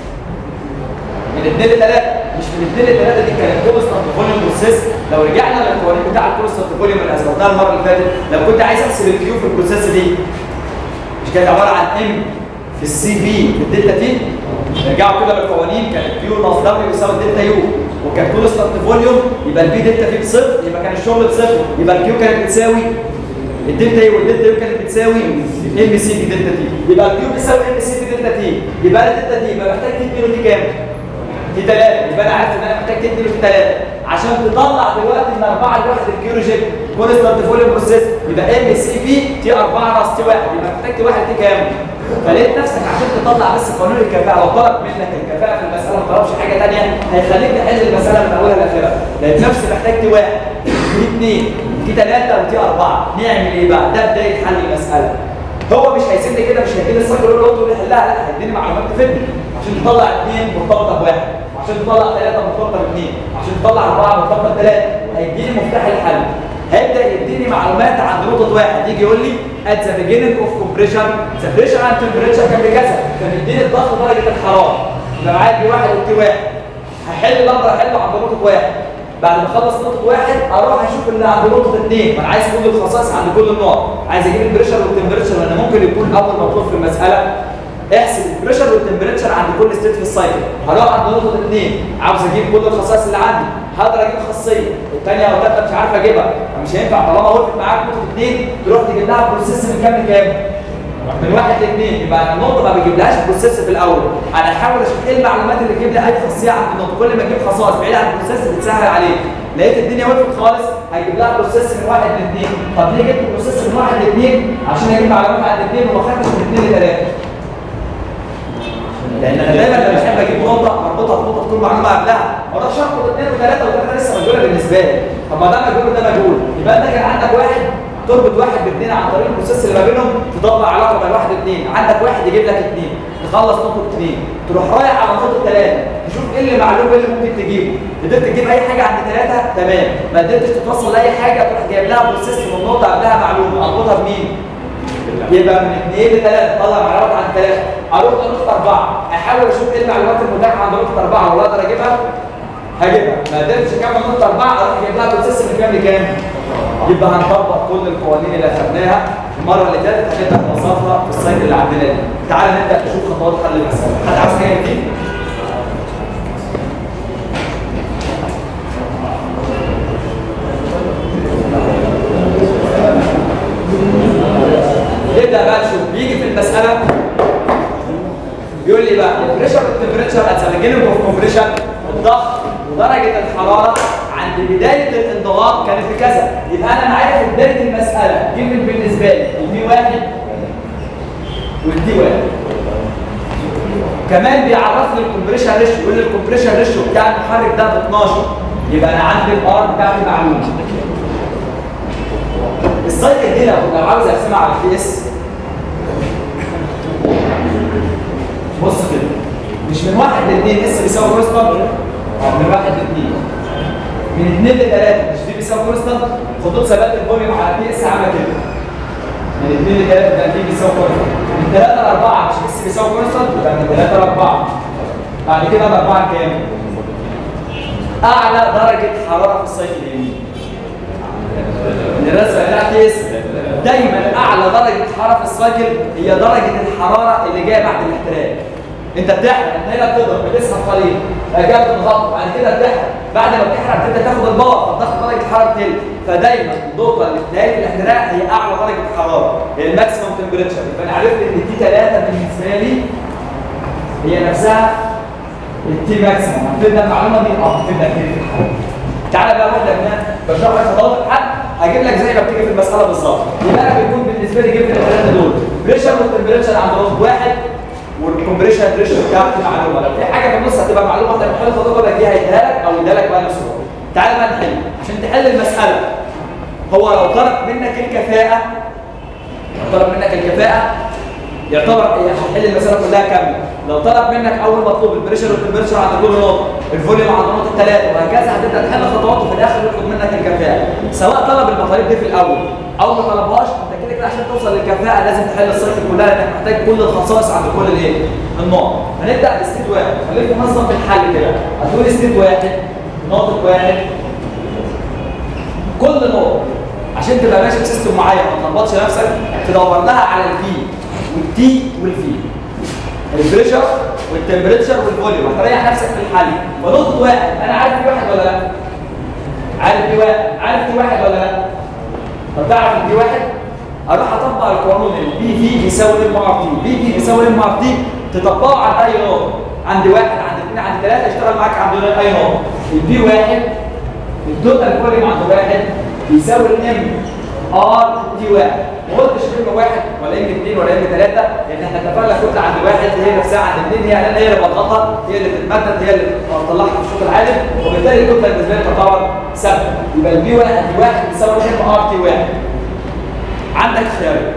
من 2 ل 3 مش من 2 ل 3 دي كانت كونستانت فوليوم بروسيس لو رجعنا للقوانين بتاع الكونستانت فوليوم اللي اثبتناها المره اللي فاتت لو كنت عايز احسب الكيو في البروسيس دي مش كانت عباره عن ام في السي في في الدلتا تي نرجعوا كده للقوانين كان كيو ناقص دبليو يساوي دلتا يو وكان كونستانت فوليوم يبقى البي دلتا في بصفر يبقى كان الشغل بصفر يبقى الكيو كانت بتساوي الدلتا يو والدلتا يو كانت بتساوي ام سي في دلتا تي يبقى الكيو بيساوي ام سي في دلتا تي يبقى الدلتا تي يبقى محتاج تديله دي كام؟ في ثلاثة يبقى انا عارف ان انا محتاج تديله في ثلاثة عشان تطلع دلوقتي من أربعة لواحد الكيوروجين كونستانت فوليوم بروسيس يبقى ام سي في تي 4 ناقص تي 1 يبقى محتاج تي 1 تي كام؟ فلقيت نفسك عشان تطلع بس قانون الكفاءة لو طلب منك الكفاءة في المسألة ما طلبش حاجة ثانية هيخليك تحل المسألة من أولها لآخرها لقيت نفسي محتاج تي 1 تي 2 تي 3 وتي 4 نعمل إيه بقى؟ ده بداية حل المسألة هو مش هيسيبني كده مش هيديني الصقر اللي هو تقول حلها لا هيديني معلومات تفيدني عشان تطلع اثنين مرتبطه بواحد عشان تطلع ثلاثه مرتبطه باثنين عشان تطلع اربعه مرتبطه بثلاثه هيديني مفتاح الحل هيبدا يديني معلومات عند نقطه واحد يجي يقول لي at the beginning of compression the pressure and temperature كان بكذا فبيديني الضغط درجه الحراره يبقى معايا بي واحد وتي واحد هحل اللي اقدر احله عند نقطه واحد بعد ما اخلص نقطه واحد اروح اشوف اللي عند نقطه اثنين ما انا عايز كل الخصائص عند كل النقط عايز اجيب البريشر والتمبريتشر لان ممكن يكون اول مطلوب في المساله احسب البريشر والتمبريتشر عند كل ستيت في السايكل هروح عند نقطه اثنين عاوز اجيب كل الخصائص اللي عندي هقدر اجيب خاصيه الثانيه او الثالثه مش عارف اجيبها مش هينفع طالما وقفت معاك نقطه اثنين تروح تجيب لها بروسيس من كام لكام؟ من واحد لاثنين يبقى النقطه ما بجيبلهاش بروسيس في الاول انا احاول اشوف ايه المعلومات اللي تجيب لي اي خاصيه عند النقطه كل ما اجيب خصائص بعيد عن البروسيس بتسهل عليك لقيت الدنيا وقفت خالص هيجيب لها بروسيس من واحد لاثنين طب ليه جبت بروسيس من واحد لاثنين عشان اجيب معلومات عند اثنين وما خدتش من اثنين لثلاثه لان انا دايما لما بحب اجيب نقطه اربطها بنقطه تكون معلومه قبلها ما اروحش اربط اثنين وثلاثه وثلاثه لسه مجهوله بالنسبه لي طب ما ده مجهول وده مجهول يبقى انت كان عندك واحد تربط واحد باثنين عن طريق البروسيس اللي ما بينهم تطلع علاقه بين واحد واثنين عندك واحد يجيب لك اثنين تخلص نقطه اثنين تروح رايح على نقطه ثلاثه تشوف ايه اللي معلوم ايه اللي ممكن تجيبه قدرت تجيب اي حاجه عند ثلاثه تمام ما قدرتش تتوصل لاي حاجه تروح جايب لها بروسيس من نقطه قبلها معلومه اربطها بمين؟ يبقى من اثنين لثلاثه طلع معلومات عن ثلاثه اروح لنقطه اربعه احاول اشوف ايه المعلومات المتاحه عند نقطه اربعه ولا اقدر اجيبها هجيبها ما قدرتش اكمل نقطه اربعه اروح جايب لها بروسيس من كام لكام؟ يبقى هنطبق كل القوانين اللي اخذناها المره اللي فاتت هنبدا نوظفها في السايت اللي عندنا دي تعالى نبدا نشوف خطوات حل المساله حد عاوز حاجه جديد؟ نبدا بقى نشوف بيجي في المساله بيقول لي بقى البريشر والتمبريتشر ات ذا beginning اوف كومبريشن الضغط ودرجه الحراره عند بدايه الانضغام كانت بكذا يبقى انا معايا في بدايه المساله جيفن بالنسبه لي البي واحد والدي واحد كمان بيعرفني الكمبريشن ريشيو يقول لي الكمبريشن ريشيو بتاع المحرك ده ب 12 يبقى انا عندي الار بتاعتي معلومه السايكل دي لو لو عاوز ارسمها على البي اس بص كده مش من واحد لاثنين اس بيساوي كونستانت من واحد لاثنين من اثنين لثلاثه مش دي بيساوي كونستانت خطوط ثبات الفوليوم على البي اس عامله كده من اثنين لثلاثه ده دي بيساوي كونستانت من ثلاثه لاربعه مش اس بيساوي كونستانت يبقى من ثلاثه لاربعه بعد كده الاربعه كام؟ اعلى درجه حراره في السايكل اليمين من الرسمه بتاعتي اس دايما اعلى درجه حراره في السايكل هي درجه الحراره اللي جايه بعد الاحتراق انت بتحرق انت هنا بتضرب بتسحب قليل رجعت تضغط بعد كده بتحرق بعد ما بتحرق بتبدا تاخد الباور فالضغط درجه الحراره بتقل فدايما النقطه اللي في نهايه الاحتراق هي اعلى درجه حراره هي الماكسيمم تمبريتشر يبقى انا عرفت ان تي 3 بالنسبه لي هي نفسها التي ماكسيمم هتفيدنا المعلومه دي اه هتفيدنا كتير في الحل تعالى بقى واحده منها بشرح لك خطوات الحل هجيب لك زي ما بتيجي في المساله بالظبط يبقى انا بيكون بالنسبه لي جبت الثلاثه دول بريشر والتمبريتشر عند نقطه واحد والكمبريشن بريشر بتاعتي معلومه لو في حاجه في النص هتبقى معلومه واحده محل فضل لك دي هيديها لك او يديها لك بقى نفس الوقت تعالى بقى نحل عشان تحل المساله هو لو طلب منك الكفاءه لو طلب منك الكفاءه يعتبر هتحل المساله كلها كامله لو طلب منك اول مطلوب البريشر والتمبريتشر عند كل نقطه الفوليوم عند النقطه الثلاثه وهكذا هتبدا تحل خطوات وفي الاخر يطلب منك الكفاءه سواء طلب المطالب دي في الاول او ما طلبهاش انت كده كده عشان توصل للكفاءه لازم تحل السايكل كلها لانك محتاج كل الخصائص عند كل الايه النقط هنبدا بستيت واحد خليك منظم في الحل كده هتقول ستيت واحد نقطه واحد كل نقطه عشان تبقى ماشي بسيستم معين ما تلخبطش نفسك تدور لها على البي والتي والفي البريشر والتمبريتشر والفوليوم هتريح نفسك في الحل ونقطه واحد انا عارف في واحد ولا لا عارف في واحد عارف في واحد ولا لا طب تعرف ان في واحد اروح اطبق القانون البي في بيساوي ام ار تي بي في بيساوي ام ار تي تطبقه على اي نقطه عند واحد عند اثنين عند ثلاثه يشتغل معاك عند اي نقطه البي واحد التوتال فوليوم عند واحد بيساوي الام ار تي واحد ما قلتش ام واحد ولا ام اثنين ولا ام ثلاثه لان احنا اتفقنا الكتله عند واحد هي نفسها عند اثنين هي لان هي اللي بتضغطها هي اللي بتتمدد هي اللي بتطلعها في الشوط العالي وبالتالي الكتله بالنسبه لي تعتبر ثابته يبقى البي واحد بي واحد بيساوي ام ار تي واحد عندك خيارين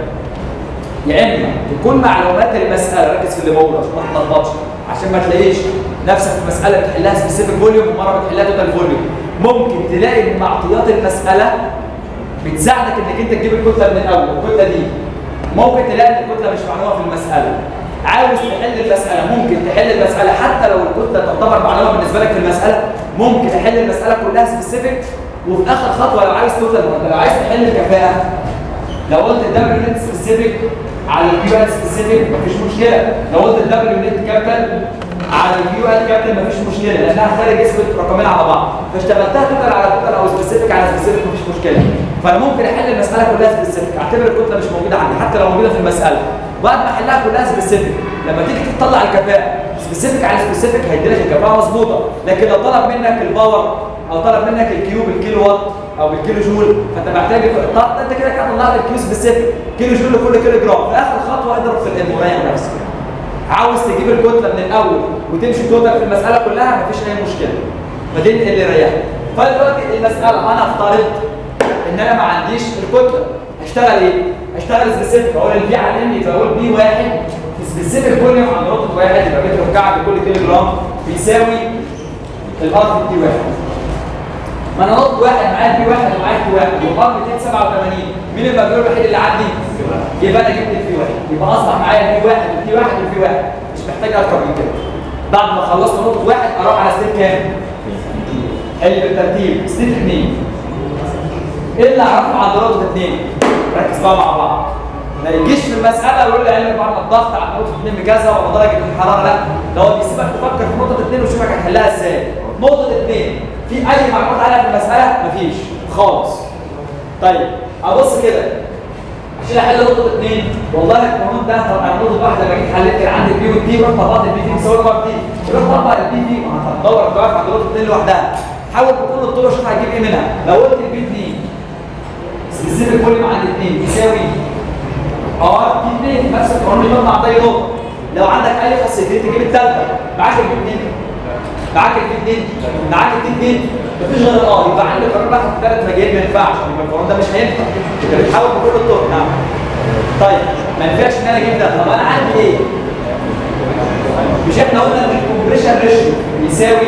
يا اما تكون معلومات المساله ركز في اللي بقوله عشان ما تتلخبطش عشان ما تلاقيش نفسك في مساله بتحلها سبيسيفيك فوليوم ومره بتحلها توتال فوليوم ممكن تلاقي ان معطيات المساله بتساعدك انك انت تجيب الكتله من الاول الكتله دي ممكن تلاقي ان الكتله مش معلومه في المساله عاوز تحل المساله ممكن تحل المساله حتى لو الكتله تعتبر معلومه بالنسبه لك في المساله ممكن تحل المساله كلها سبيسيفيك وفي اخر خطوه لو عايز توتال لو عايز تحل الكفاءه لو قلت الدبليو نت سبيسيفيك على الكيو ات سبيسيفيك مفيش مشكله لو قلت الدبليو نت كابيتال على الكيو ات كابيتال مفيش مشكله لانها خارج اسم رقمين على بعض فاشتغلتها توتال على توتال او سبيسيفيك على سبيسيفيك مفيش مشكله فانا ممكن احل المساله كلها سبيسيفيك اعتبر الكتله مش موجوده عندي حتى لو موجوده في المساله بعد ما احلها كلها سبيسيفيك لما تيجي تطلع الكفاءه سبيسيفيك على سبيسيفيك هيدي لك الكفاءه مظبوطه لكن لو طلب منك الباور او طلب منك الكيو بالكيلو وات او بالكيلو جول فانت محتاج طب انت كده كده طلعت الكيو سبيسيفيك كيلو جول لكل كيلو جرام في اخر خطوه اضرب في الام وريح نفسك عاوز تجيب الكتله من الاول وتمشي توتال في المساله كلها مفيش اي مشكله فدي اللي يريحك فدلوقتي المساله انا افترض ان انا ما عنديش الكتله هشتغل ايه؟ هشتغل سبيسيفيك اقول البي على الام يبقى اقول بي واحد في سبيسيفيك فوليوم عند نقطه واحد يبقى متر مكعب لكل كيلو جرام بيساوي الار في واحد ما انا نقط واحد معايا في واحد ومعايا في واحد والار 287 مين المجهول الوحيد اللي عندي؟ يبقى انا جبت الفي واحد يبقى اصبح معايا في واحد وفي واحد وفي واحد مش محتاج اكتر من كده بعد ما خلصت نقطه واحد اروح على ستيب كام؟ حل بالترتيب ستيب اثنين ايه اللي اعرفه عند نقطه اثنين؟ ركز بقى مع بعض ما يجيش في المساله ويقول لي علم بعد الضغط على نقطه اثنين بكذا ولا درجه الحراره لا ده هو بيسيبك تفكر في نقطه اثنين ويشوفك هتحلها ازاي نقطه اثنين في اي معلومات عليها في المساله مفيش خالص طيب ابص كده عشان احل نقطه اثنين والله القانون ده طب انا نقطه واحده لما جيت حليت كان عندي البي والتي رحت طبقت البي في بيساوي الار تي رحت طبق البي في هتدور دلوقتي عند نقطه اثنين لوحدها حاول بكل الطرق شوف هتجيب ايه منها لو قلت البي 2 سبيسيفيك فوليوم عند 2 بيساوي ار تي 2 نفس القانون اللي مع اي نقطه لو عندك اي خاصيتين تجيب الثالثه معاك البي 2 معاك البي 2 معاك البي 2 مفيش غير اه يبقى عندك قانون واحد في ثلاث مجال ما ينفعش يبقى القانون ده مش هينفع انت بتحاول بكل الطرق نعم طيب ما ينفعش ان انا اجيب ده طب انا عندي ايه؟ مش احنا قلنا ان الكومبريشن ريشيو بيساوي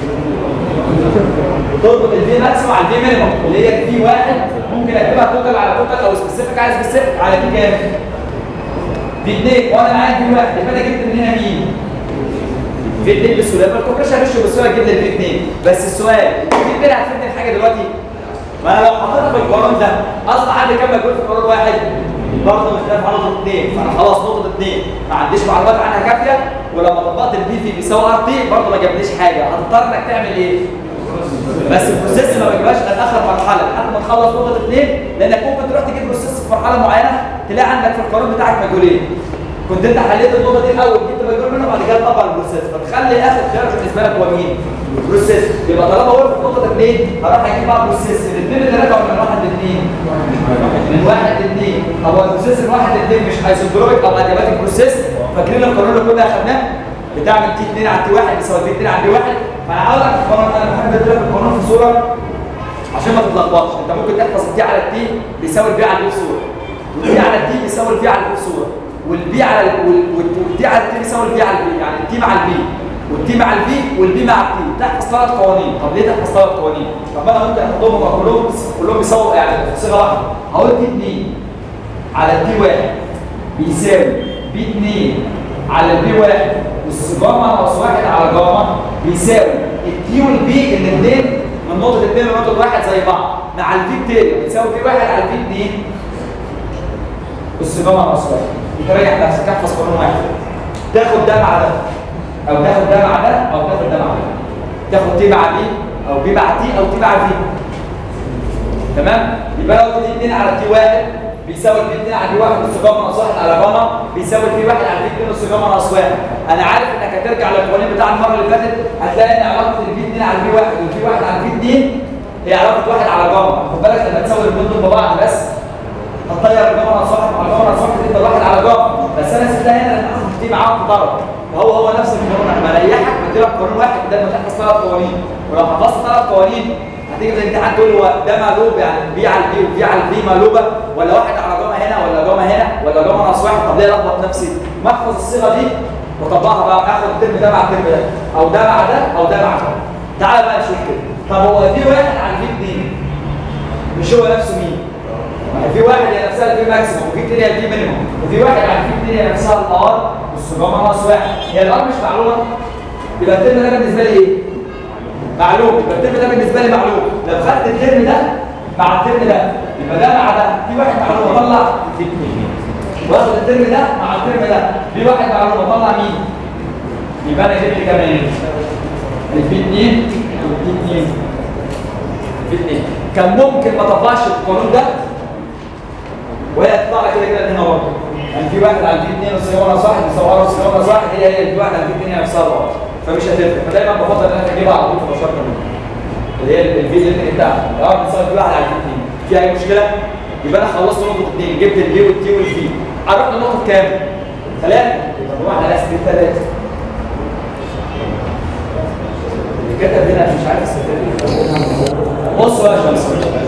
تربط الفي ماكسيموم على الفي مينيموم اللي هي الفي واحد ممكن اكتبها توتال على توتال او سبيسيفيك على سبيسيفيك على في كام؟ في اثنين وانا معايا في واحد يبقى انا جبت من هنا مين؟ في اثنين بسهوله يبقى الكومبريشن ريشيو بسهوله جدا في اثنين بس السؤال في اثنين هتفيدني الحاجه دلوقتي؟ ما انا لو حطيتها في القانون ده اصلا عندي كام مجهول في قانون واحد؟ برضه مختلف على نقطه اثنين فانا خلاص نقطه اثنين ما عنديش معلومات عنها كافيه ولما طبقت البي في بيساوي ار تي برضه ما جابليش حاجه هتضطر انك تعمل ايه؟ بس البروسيس ما بيجيبهاش غير اخر مرحله لحد ما تخلص نقطه اثنين لانك ممكن تروح تجيب بروسيس في مرحله معينه تلاقي عندك في القانون بتاعك مجهولين كنت انت حليت النقطه دي الاول جبت مجهول منها بعد كده تطبق البروسيس فتخلي اخر خيار بالنسبه لك هو مين؟ البروسيس يبقى طالما وقف النقطه اثنين هروح اجيب بقى بروسيس من اثنين لثلاثه ولا من واحد لاثنين؟ من واحد لاثنين طب هو البروسيس من واحد لاثنين مش ايزوتروبيك او ادياباتيك بروسيس فاكرين القانون اللي كنا اخدناه؟ بتعمل تي 2 على تي 1 بيساوي تي 2 على تي 1 فانا هقول لك القانون انا بحب اديلك القانون في صوره عشان ما تتلخبطش انت ممكن تحفظ التي على التي بيساوي البي على البي في صوره والبي على التي بيساوي البي على البي في صوره والبي على ال- وال- وال- والتي على التي بيساوي البي على البي يعني التي مع البي والتي مع البي والبي مع التي تحفظ ثلاث قوانين طب ليه تحفظ ثلاث قوانين؟ طب انا ممكن احطهم هما كلهم كلهم بيساووا يعني صيغه واحده هقول تي 2 على التي 1 بيساوي بي 2 على البي 1 والس جاما ناقص 1 على جاما بيساوي التي والبي الاثنين من نقطه 2 لنقطه 1 زي بعض مع الفي التاني بتساوي في 1 على الفي 2 بص جاما ناقص 1 تريح نفسك احفظ قانون واحد تاخد ده مع ده او تاخد ده مع ده او تاخد ده مع ده تاخد تي مع بي او بي مع تي او تي مع في تمام يبقى لو تي 2 على تي 1 بيساوي البي 2 على بي 1 نص جاما ناقص 1 على جاما بيساوي البي 1 على بي 2 نص جاما ناقص 1 انا عارف انك هترجع للقوانين بتاع المره اللي فاتت هتلاقي ان علاقه البي 2 على البي 1 والبي 1 على البي 2 هي علاقه 1 على جاما خد بالك لما تساوي الاثنين دول ببعض بس هتطير الجاما ناقص 1 مع الجاما ناقص 1 تبقى 1 على جاما بس انا سبتها هنا لان اخد تي معاهم في طرف فهو هو نفس القانون انا بريحك بديلك قانون واحد بدل ما تحفظ ثلاث قوانين ولو حفظت ثلاث قوانين هتيجي في الامتحان تقول هو ده مقلوب يعني بي على البي وبي على البي مقلوبه ولا واحد على جاما هنا ولا جاما هنا ولا جاما ناقص واحد طب ليه الخبط نفسي؟ ما احفظ الصيغه دي واطبقها بقى اخد الترم ده مع الترم ده او ده مع ده او ده مع ده تعال بقى نشوف كده طب هو في واحد على البي 2 مش هو نفسه مين؟ ما هي في واحد هي نفسها البي ماكسيموم وفي اثنين هي البي مينيموم وفي واحد على البي 2 هي نفسها الار والسجامه ناقص واحد هي الار مش معلومه يبقى الترم ده بالنسبه لي ايه؟ معلوم يبقى الترم ده بالنسبه لي معلوم لو خدت الترم ده مع الترم ده يبقى ده مع ده في واحد معلوم اطلع في اثنين واخد الترم ده مع الترم ده في واحد معلوم اطلع مين؟ يبقى انا جبت كمان البي 2 والبي 2 البي 2 كان ممكن ما اطبقش القانون ده وهي تطلع كده كده هنا برضه يعني في واحد على البي 2 والسياره ناقص واحد بيساوي ار والسياره ناقص واحد هي هي في واحد على البي 2 هي نفسها الار فمش هتفرق فدايما بفضل ان انا اجيبها على طول مباشره اللي هي الفي اللي بتاعها الار بتساوي في واحد على البي 2 في اي مشكله يبقى انا خلصت نقطه اثنين جبت البي والتي والفي هروح لنقطه كام؟ ثلاثه يبقى نروح على اسم ثلاثه اللي كتب هنا مش عارف استفاد بصوا بقى يا شمس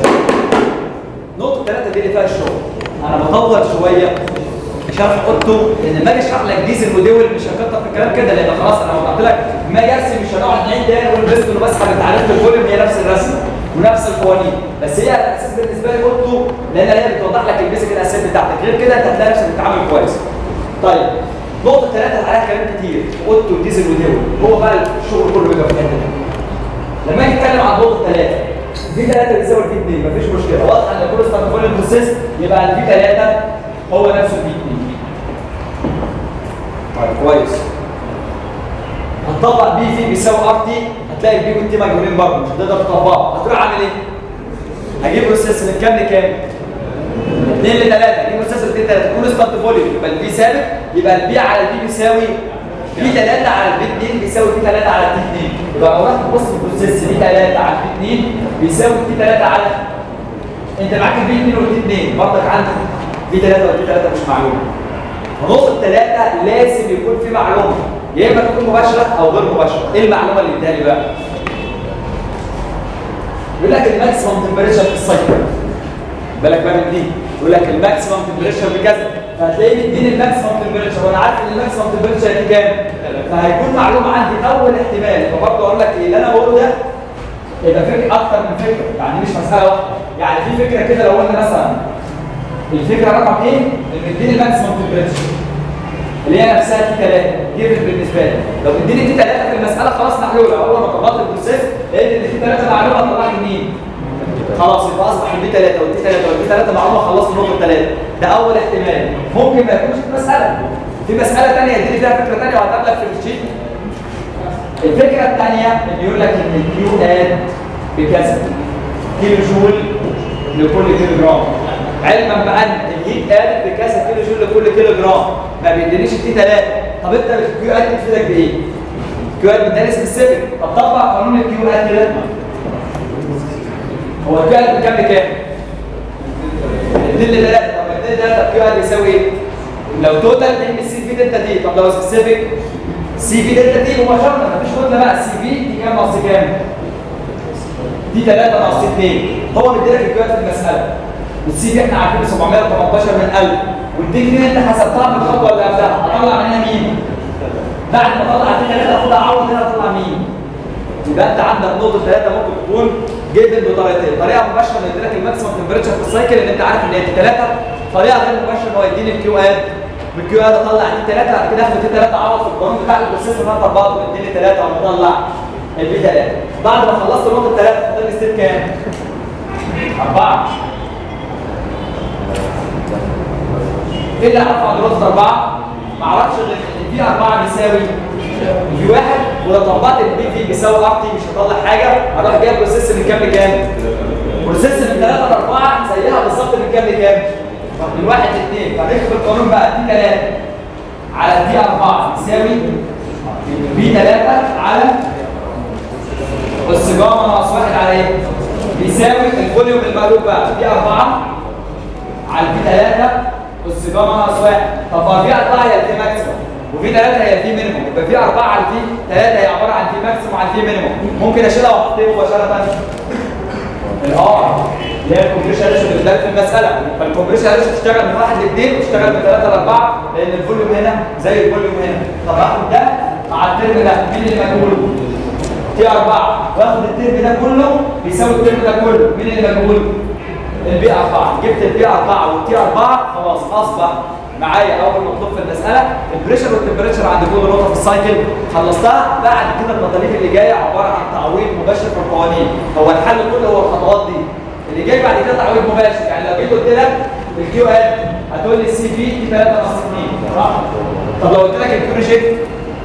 نقطة ثلاثة دي اللي فيها الشغل أنا بطول شوية شرح اوضته لان لما اجي اشرح لك ديزل ودول مش هكتر في الكلام كده لان خلاص انا وضحت لك ما اجي ارسم مش هنقعد نعيد تاني والبست اللي بسحب اتعلمت الفوليوم هي نفس الرسمه ونفس القوانين بس هي الاساس بالنسبه لي اوضته لان هي بتوضح لك البيزك الاساسيات بتاعتك غير كده انت هتلاقي نفسك بتتعامل كويس. طيب نقطة ثلاثة عليها كلام كتير اوضته وديزل ودول هو بقى الشغل كله بيبقى في الحتة دي. لما اجي اتكلم عن نقطة ثلاثة في ثلاثة بيساوي في اثنين مفيش مشكلة واضح ان كل ستارت بروسيس يبقى الفي ثلاثة هو نفسه الفي اثنين. طيب كويس هتطبق بي في بيساوي ار تي هتلاقي البي والتي مجهولين برضه مش هتقدر تطبقها هتروح عامل ايه؟ هجيب بروسيس من كام لكام؟ 2 ل 3 هجيب بروسيس 2 3 كونستانت فوليوم يبقى البي ثابت يبقى البي على البي بيساوي بي 3 على البي 2 بيساوي بي 3 على البي 2 يبقى لو رحت تبص في البروسيس بي 3 على البي 2 بيساوي بي 3 على انت معاك البي 2 والبي 2 برضك عندك بي 3 والبي 3 مش معلومه فنص الثلاثة لازم يكون في معلومة يا إما تكون مباشرة أو غير مباشرة، إيه المعلومة اللي اديها لي بقى؟ يقول لك الماكسيمم تمبريتشر في السايكل بالك بقى من دي يقول لك الماكسيمم تمبريتشر بكذا فهتلاقيه مديني الماكسيمم تمبريتشر وانا عارف ان الماكسيمم تمبريتشر دي كام فهيكون معلومه عندي اول احتمال فبرضه اقول لك ايه اللي انا بقوله ده يبقى فكره اكتر من فكره يعني مش مساله واحده يعني في فكره كده لو قلنا مثلا الفكره رقم ايه؟ ان اديني الماكسيمم تمبريتشر اللي هي نفسها تي 3 جيفن بالنسبه لي لو اديني تي 3 في المساله خلاص محلوله اول ما طبقت البروسيس لقيت ان تي 3 معلومه طلعت مين؟ خلاص يبقى اصبح البي 3 والتي 3 والبي 3 معلومه خلصت نقطه 3 ده اول احتمال ممكن ما يكونش في مساله في مساله ثانيه يديني فيها فكره ثانيه وهتقابلك في الشيت الفكره الثانيه ان يقول لك ان الكيو اد بكذا كيلو جول لكل كيلو جرام علما بان الهيت قالت بكذا كيلو جول لكل كيلو جرام ما بيدينيش التي 3 طب انت الكيو اد بتفيدك بايه؟ الكيو اد بتداني سبيسيفيك طب طبق قانون الكيو اد كده هو الكيو اد بكام لكام؟ 2 ل 3 طب 2 ل 3 الكيو اد بيساوي ايه؟ لو توتال ام سي في دلتا دي طب لو سبيسيفيك سي في دلتا دي مباشره مفيش كتله بقى سي في دي كام ناقص كام؟ دي 3 ناقص 2 هو مديلك الكيو اد في المساله والسي في احنا عارفين 718 من 1000 والديجري اللي انت حسبتها من الخطوه اللي قبلها هطلع منها مين؟ بعد ما اطلع دي 3 اخدها اعوض هنا اطلع مين؟ يبقى انت عندك نقطه 3 ممكن تكون جيفن بطريقتين طريقه مباشره انه يديلك الماكسيمم تمبريتشر في السايكل ان انت عارف ان هي 3 طريقه غير مباشره ان هو يديني الكيو اد بالكيو اد اطلع دي 3 بعد كده اخد دي 3 اعوض في القانون بتاع البروسيسور اللي انا طبقته مديني 3 واطلع البي 3 بعد ما خلصت نقطه 3 فاضل لي ستيب كام؟ 4 ايه اللي اعرفه عن نقطه 4 ما اعرفش غير ان في 4 بيساوي في واحد ولو طبقت البي في بيساوي ار تي مش هطلع حاجه اروح جايب بروسيس من كام لكام؟ بروسيس من 3 ل 4 زيها بالظبط من كام لكام؟ من 1 ل 2 فنكتب القانون بقى دي 3 على دي 4 بيساوي بي 3 على اس جاما ناقص 1 على ايه؟ بيساوي الفوليوم المقلوب بقى دي 4 على البي 3 اس جاما ناقص 1 طب ما في 4 هي الفي ماكسيموم وفي 3 هي الفي مينيموم يبقى في 4 على الفي 3 هي عباره عن في ماكسيموم على الفي مينيموم ممكن اشيلها واحط ايه مباشره الار اللي هي الكومبريشن ريشيو اللي بتدل في المساله فالكومبريشن ريشيو تشتغل من 1 ل 2 وتشتغل من 3 ل 4 لان الفوليوم هنا زي الفوليوم هنا طب اخد ده مع الترم ده مين اللي مجهول؟ تي 4 واخد الترم ده كله بيساوي الترم ده كله مين اللي مجهول؟ البي 4 جبت البي 4 والتي 4 خلاص اصبح معايا اول مطلوب في المساله البريشر والتمبريتشر عند كل نقطه في السايكل خلصتها بعد كده المطالب اللي جايه عباره عن تعويض مباشر في القوانين هو الحل كله هو الخطوات دي اللي جاي بعد كده تعويض مباشر يعني لو جيت قلت لك الكيو اد هتقول لي السي في دي 3 ناقص 2 صح؟ طب لو قلت لك البروجكت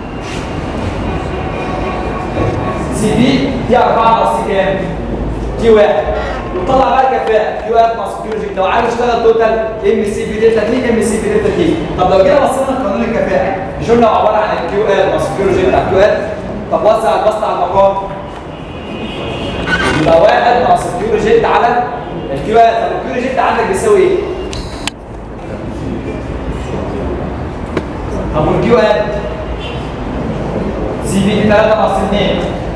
سي في دي 4 ناقص كام؟ دي 1 وطلع بقى كفاءه كيو اد ناقص كيو لو عايز اشتغل توتال ام سي في دلتا تي ام سي في دلتا تي طب لو جينا بصينا لقانون الكفاءه مش قلنا عباره عن الكيو اد ناقص كيو جي بتاع كيو اد طب وزع البسط على المقام يبقى واحد ناقص الكيو جيت على الكيو اد طب الكيو جيت عندك بيساوي ايه؟ طب والكيو اد سي في 3 ناقص 2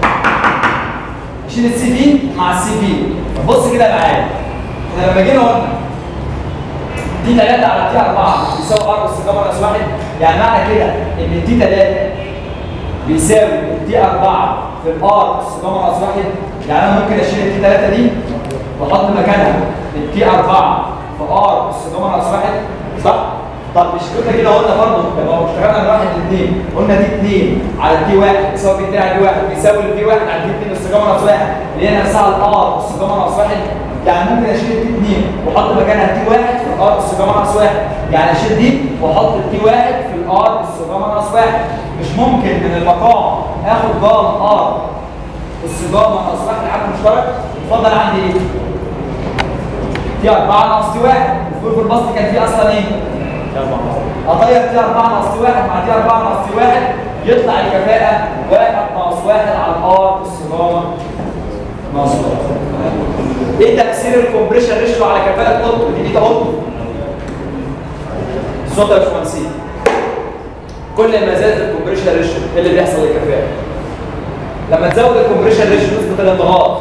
شيل السي في مع السي في بص كده معايا احنا لما جينا قلنا دي 3 على تي 4 بيساوي ار اس جاما ناقص 1 يعني معنى كده ان دي 3 بيساوي دي 4 في الار اس جاما ناقص 1 يعني انا ممكن اشيل التي 3 دي واحط مكانها التي 4 في ار اس جاما ناقص 1 صح؟ طب مش كنا كده قلنا برضه لما هو اشتغلنا من 1 ل 2 قلنا دي 2 على دي 1 بيساوي في 2 على دي 1 بيساوي الدي 1 على دي 2 اس جاما ناقص 1 اللي هي نفسها الار اس جاما ناقص 1 يعني ممكن اشيل دي 2 واحط مكانها دي 1 في الار اس جاما ناقص 1 يعني اشيل دي واحط دي 1 في الار اس جاما ناقص 1 مش ممكن من المقام اخد جام ار اس جاما ناقص 1 عامل مشترك اتفضل عندي ايه؟ دي 4 ناقص دي 1 الفول في البسط كان فيه اصلا ايه؟ اطير دي 4 ناقص دي 1 مع دي 4 ناقص دي 1 يطلع الكفاءة 1 ناقص 1 على الار اس جاما ناقص 1 ايه تأثير الكومبريشن ريشيو على كفاءة قطب؟ دي دي قطب الصوت يا باشمهندسين كل ما زادت الكومبريشن ريشيو ايه اللي بيحصل للكفاءة؟ لما تزود الكومبريشن ريشيو نسبة الانضغاط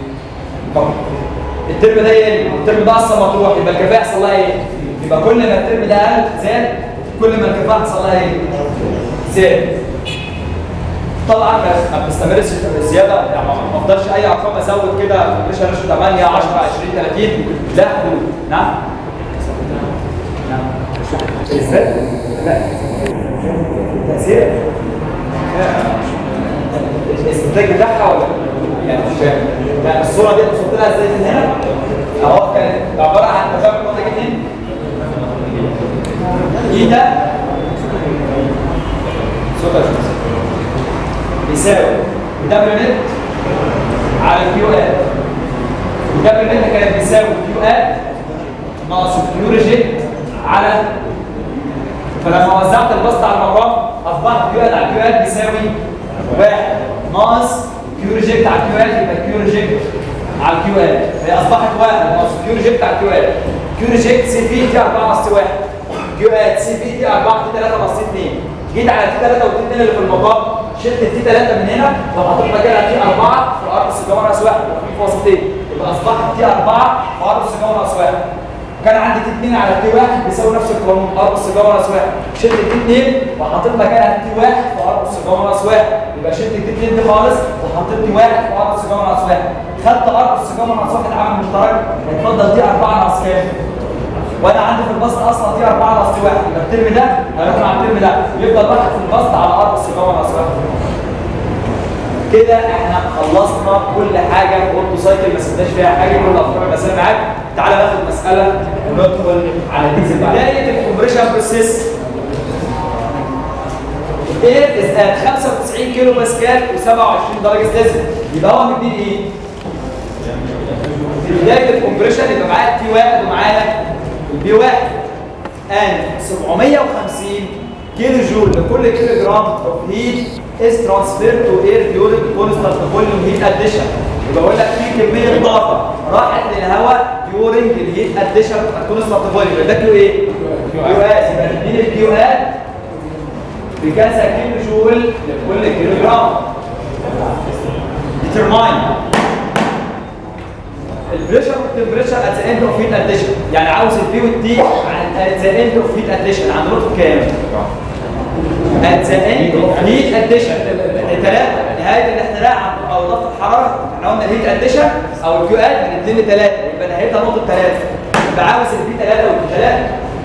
الترم ده يقل الترم ده اصلا مطروح يبقى الكفاءة يحصل لها ايه؟ يبقى كل ما الترم ده قل زاد كل ما الكفاءة يحصل لها ايه؟ زاد طبعا ما بتستمرش زياده يعني ما افضلش اي ارقام ازود كده مش هنش 8 10 20 30 لا حدود نعم نعم ازاي؟ لا تأثير الاستنتاج بتاعها ولا يعني مش فاهم يعني الصوره دي وصلت لها ازاي من هنا اهو كانت عباره عن تفاعل نقطه اتنين ايه ده صوت بيساوي دبليو نت على كيو اد ودبليو نت كانت بيساوي كيو اد ناقص كيو ريجيت على فلما وزعت البسط على المقام اصبح كيو اد على كيو اد بيساوي واحد ناقص كيو ريجكت على كيو اد يبقى كيو ريجكت على الكيو اد هي اصبحت واحد ناقص كيو ريجكت على الكيو اد كيو ريجكت سي في دي 4 ناقص واحد كيو اد سي في دي 4 دي 3 ناقص 2 جيت على تي 3 وتي 2 اللي في المقام شلت التي 3 من هنا وحطيت مكانها تي 4 في ار اس جوه ناقص واحد في وسطين يبقى اصبحت تي 4 في ار اس جوه ناقص واحد كان عندي تي 2 على تي 1 بيساوي نفس القانون ار اس جوه ناقص واحد شلت تي 2 وحطيت مكانها تي 1 في ار اس جوه ناقص واحد يبقى شلت تي 2 دي خالص وحطيت تي 1 في ار اس جوه ناقص واحد خدت ار اس جوه ناقص واحد عامل مشترك هيتفضل تي 4 ناقص كام؟ وانا عندي في البسط اصلا دي 4 ناقص 1 يبقى الترم ده هيروح مع الترم ده يفضل واحد في البسط على ار اس جوه ناقص 1 كده احنا خلصنا كل حاجه في اورتو سايكل ما سبناش فيها حاجه كل افكار المساله معاك تعالى ناخد مساله وندخل على ديزل بدايه الكومبريشن بروسيس ايه از 95 كيلو باسكال و27 درجه سلسل يبقى هو مديني ايه؟ في بدايه الكومبريشن يبقى معايا تي واحد ومعايا البي واحد and 750 كيلو جول لكل كيلو جرام of heat is transferred to air during constant volume heat addition يبقى بقول لك في كميه طاقه راحت للهواء during الهيت addition constant volume ده كيو ايه؟ كيو اس يبقى تديني الكيو اس بكذا كيلو جول لكل كيلو جرام determine البريشر والتمبريتشر ات ذا اند اوف هيت اديشن يعني عاوز البي والتي ات ذا اند اوف هيت اديشن عند نقطه كام؟ ات ذا اند اوف هيت اديشن ثلاثه نهايه الاحتراق عند او ضغط الحراره احنا قلنا الهيت اديشن او الكيو اد من 2 ل 3 يبقى نهايتها نقطه 3 يبقى عاوز البي 3 والبي 3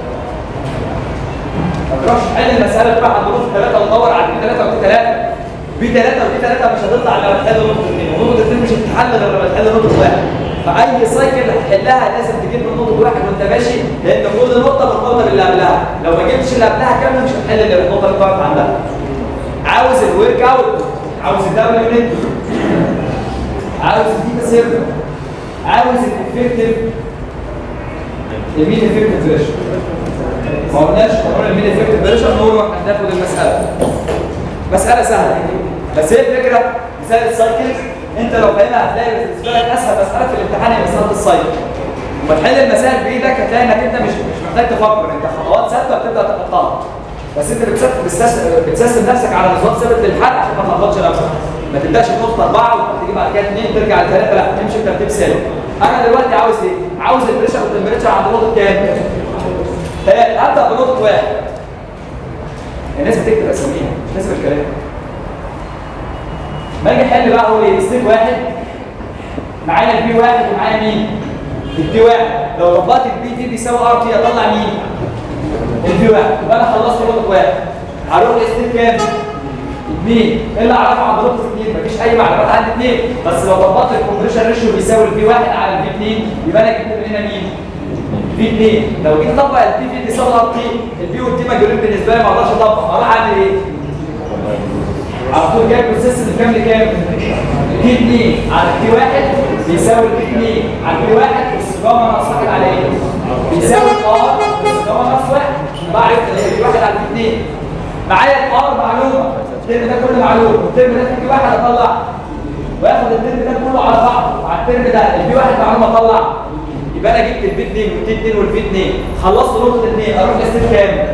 ما تروحش تحل المساله تروح عند نقطه 3 وتدور على البي 3 والبي 3 بي 3 وبي 3 مش هتطلع الا لما تحل نقطه 2 ونقطه 2 مش هتتحل غير لما تحل نقطه 1 فاي سايكل هتحلها لازم تجيب من نقطه واحد وانت ماشي لان كل نقطه مرتبطه باللي قبلها لو ما جبتش اللي قبلها كامله مش هتحل الا النقطه اللي واقف عندها عاوز الورك اوت عاوز الدبليو يونت عاوز الديتا سيرفر عاوز الافكتيف المين افكتيف بريشر ما قلناش قانون المين افكتيف بريشر نروح ناخد المساله مساله سهله بس هي الفكره مثال السايكل انت لو فاهمها هتلاقي بالنسبه لك اسهل مساله في الامتحان هي مساله السايكل لما تحل المسائل بايدك هتلاقي انك انت مش مش محتاج تفكر انت خطوات ثابته بتبدا تحطها بس انت بتسيستم بتسيستم- بتسيستم نفسك على نظام ثابت للحل عشان ما تلخبطش نفسك ما تبداش بنقطه اربعه وتيجي بعد كده اثنين ترجع لثلاثه لا تمشي بترتيب سالب انا دلوقتي عاوز ايه؟ عاوز البريشر والتمبريتشر عند نقطه كام؟ ثلاثه هبدا بنقطه واحد الناس بتكتب اساميها مش لازم الكلام ما اجي احل بقى اقول ايه ستيب واحد معايا البي واحد ومعايا مين؟ البي واحد لو طبقت البي دي بيساوي ار تي اطلع مين؟ البي واحد يبقى انا خلصت نقطه واحد هروح لستيب كام؟ اثنين ايه اللي اعرفه عن نقطه اثنين؟ مفيش اي معلومات عن اثنين بس لو طبقت الكومبريشن ريشيو بيساوي البي واحد على البي اثنين يبقى انا جبت من هنا مين؟ في اثنين لو جيت اطبق البي في بيساوي ار تي البي والتي مجهولين بالنسبه لي ما اقدرش اطبق اروح اعمل ايه؟ على طول جايب السيستم كام لكام؟ بي 2 على بي 1 بيساوي بي 2 على بي 1 والسجامه ناقص 1 على ايه؟ بيساوي ار والسجامه ناقص 1 بعرف بي 1 على بي 2 معايا الار معلومه الترم ده كله معلوم والترم ده في بي 1 اطلع واخد الترم ده كله على بعض على الترم ده البي 1 معلومه اطلع يبقى انا جبت البي 2 والتي 2 والبي 2 خلصت نقطه 2 اروح لستيب كام؟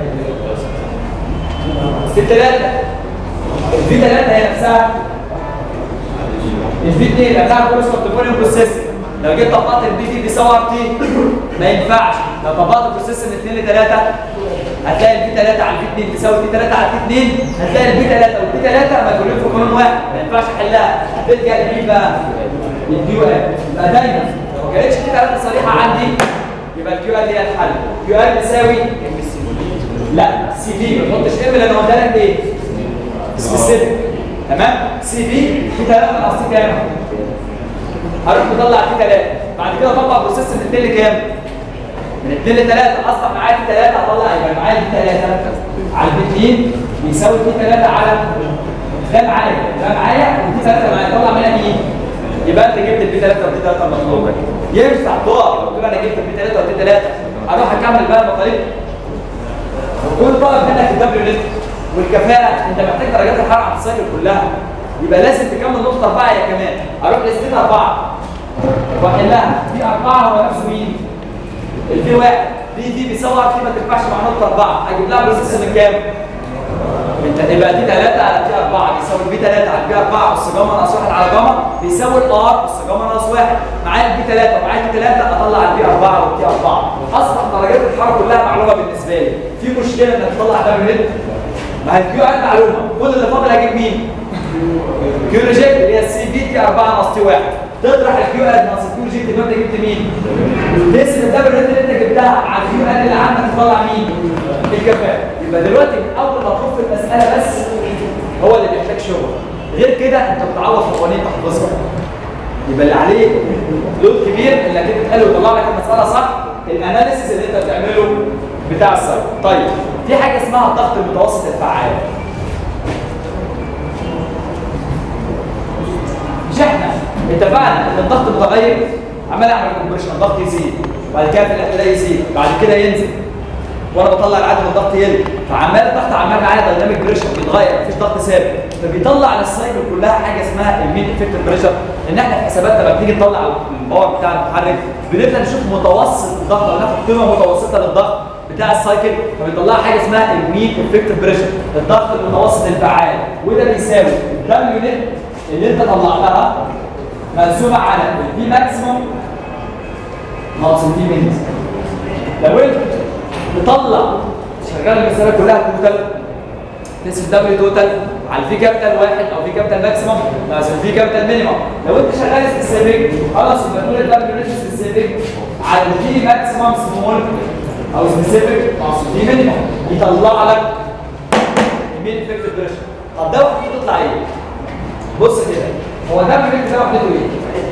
ستيب 3 الفي 3 هي نفسها الفي 2 لانها كونستنت فوليوم بروسيس لو جيت طبقت البي دي بيساوي ار تي ما ينفعش لو طبقت البروسيس من 2 ل 3 هتلاقي البي 3 على البي 2 تساوي البي 3 على البي 2 هتلاقي البي 3 والبي 3 مجهولين في قانون واحد ما ينفعش احلها هتلجا لمين بقى؟ للكيو ال يبقى دايما لو ما كانتش في 3 صريحه عندي يبقى الكيو ال هي الحل كيو ال بيساوي لا سي في ما تحطش ام لان هو ده لك ايه؟ سبيسيفيك تمام سي في في ثلاثه ناقص كام هروح مطلع في ثلاثه بعد كده اطلع بروسيس من 2 لكام من 2 ل 3 اصبح معايا في 3 هطلع يبقى معايا في 3 على الاثنين بيساوي في 3 على ده معايا ده معايا وفي 3 معايا طلع منها مين يبقى انت جبت البي 3 والبي 3 المطلوبه ينفع تقف قلت له انا جبت البي 3 والبي 3 اروح اكمل بقى المطالب وكل طالب منك الدبليو نت والكفاءه انت محتاج درجات الحراره على السايكل كلها يبقى لازم تكمل نقطه اربعه يا كمان اروح لستين اربعه واحلها في اربعه هو نفسه مين؟ الفي واحد دي دي بيساوي في ما تنفعش مع نقطه اربعه اجيب لها بروسيس من كام؟ انت يبقى دي 3 على دي 4 بيساوي البي 3 على البي 4 اس جاما ناقص 1 على جاما بيساوي الار اس جاما ناقص 1 معايا البي 3 ومعايا البي 3 اطلع البي 4 والبي 4 اصبح درجات الحراره كلها معلومه بالنسبه لي في مشكله انك تطلع ده من ما هي الكيو اد معلومه كل اللي فاضل اجيب مين؟ كيو ريجكت اللي هي السي في تي 4 ناقص تي 1 تطرح الكيو اد ناقص الكيو ريجكت يبقى انت جبت مين؟ تقسم الدبل ريت اللي انت جبتها على الكيو اد اللي عندك تطلع مين؟ الكفاءه يبقى دلوقتي اول مطلوب في المساله بس هو اللي بيحتاج شغل غير كده انت بتعوض في قوانين تحفظها يبقى اللي عليك لود كبير انك انت تحل وتطلع لك المساله صح الاناليسيس اللي انت بتعمله بتاع السايت طيب في حاجه اسمها الضغط المتوسط الفعال مش احنا اتفقنا ان الضغط متغير عمال اعمل كومبريشن الضغط يزيد بعد كده في الاعتدال يزيد بعد كده ينزل وانا بطلع العدد الضغط يقل فعمال الضغط عمال معايا دايناميك بريشر بيتغير مفيش ضغط ثابت فبيطلع للسايكل كلها حاجه اسمها المين افكتيف بريشر ان احنا في حساباتنا لما بنيجي نطلع الباور بتاع المحرك بنبدا نشوف متوسط الضغط او ناخد قيمه متوسطه للضغط بتاع السايكل فبيطلع حاجه اسمها المين افكتيف بريشر الضغط المتوسط الفعال وده بيساوي الدبليو نت اللي انت طلعتها مقسومه على البي ماكسيموم ناقص البي مينت لو انت تطلع شغال المساله كلها توتال تقسم دبليو توتال على الفي كابيتال واحد او في كابيتال ماكسيموم ناقص الفي كابيتال مينيمم لو انت شغال سبيسيفيك خلاص يبقى نقول الدبليو ريت سبيسيفيك على الفي ماكسيمم سمول او سبيسيفيك ناقص الفي مينيمم يطلع لك المين افكتيف بريشر طب ده وحدته تطلع ايه؟ بص كده هو دبليو ريت ده وحدته ايه؟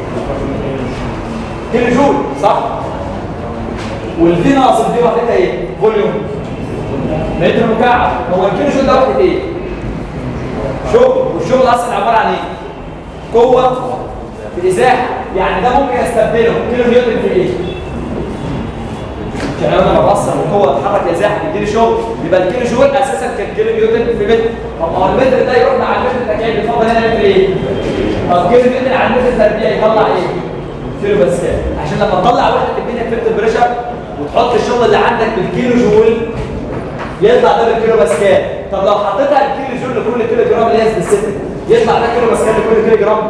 كيلو جول صح؟ والفي ناقص الفي وحدتها ايه؟ فوليوم متر مكعب هو الكيلو جول ده وحده ايه؟ شغل والشغل اصلا عباره عن ايه؟ قوه في ازاحه يعني ده ممكن استبدله كيلو نيوتن في ايه؟ عشان انا لما بوصل القوه تتحرك ازاحه تديني شغل يبقى الكيلو جول اساسا كان كيلو نيوتن في متر طب ما هو المتر ده يروح مع المتر التكعيب بيفضل هنا متر ايه؟ طب كيلو نيوتن على المتر التربيع يطلع ايه؟ كيلو باسكال عشان لما تطلع وحده المين افكتيف بريشر وتحط الشغل اللي عندك بالكيلو جول يطلع ده بالكيلو باسكال طب لو حطيتها الكيلو جول لكل كيلو جرام اللي هي سبيسيفيك يطلع ده كيلو باسكال لكل كيلو جرام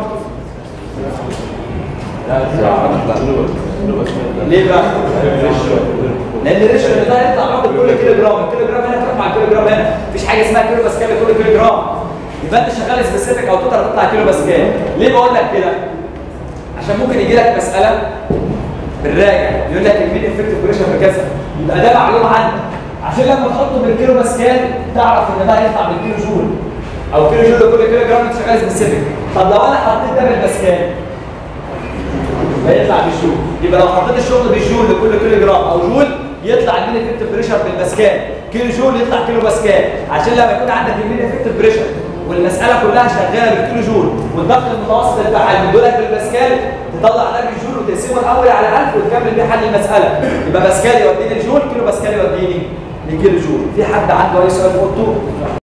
ليه بقى؟ لان الريشيو اللي ده يطلع معاك كل كيلو جرام الكيلو جرام هنا تروح مع الكيلو جرام هنا مفيش حاجه اسمها كيلو باسكال لكل كيلو جرام يبقى انت شغال سبيسيفيك او توتال هتطلع كيلو باسكال ليه بقول لك كده؟ عشان ممكن يجي لك مساله بالراجع يقول لك المين افكتيف بريشر بكذا يبقى ده معلومه عندك عشان لما تحطه بالكيلو باسكال تعرف ان ده هيطلع بالكيلو جول او كيلو جول لكل كيلو جرام انت شغال سبيسيفيك طب لو انا حطيت ده بالباسكال هيطلع بالجول يبقى لو حطيت الشغل بالجول لكل كيلو جرام او جول يطلع المين افكتيف بريشر بالباسكال كيلو جول يطلع كيلو باسكال عشان لما يكون عندك المين افكتيف بريشر والمساله كلها شغاله بالكيلو جول والضغط المتوسط الفعال بيدولك بالباسكال تطلع ده بالجول وتقسمه الاول على 1000 وتكمل بيه حل المساله يبقى باسكال يوديني الجول كيلو باسكال يوديني لكيلو جول في حد عنده اي سؤال في اوضته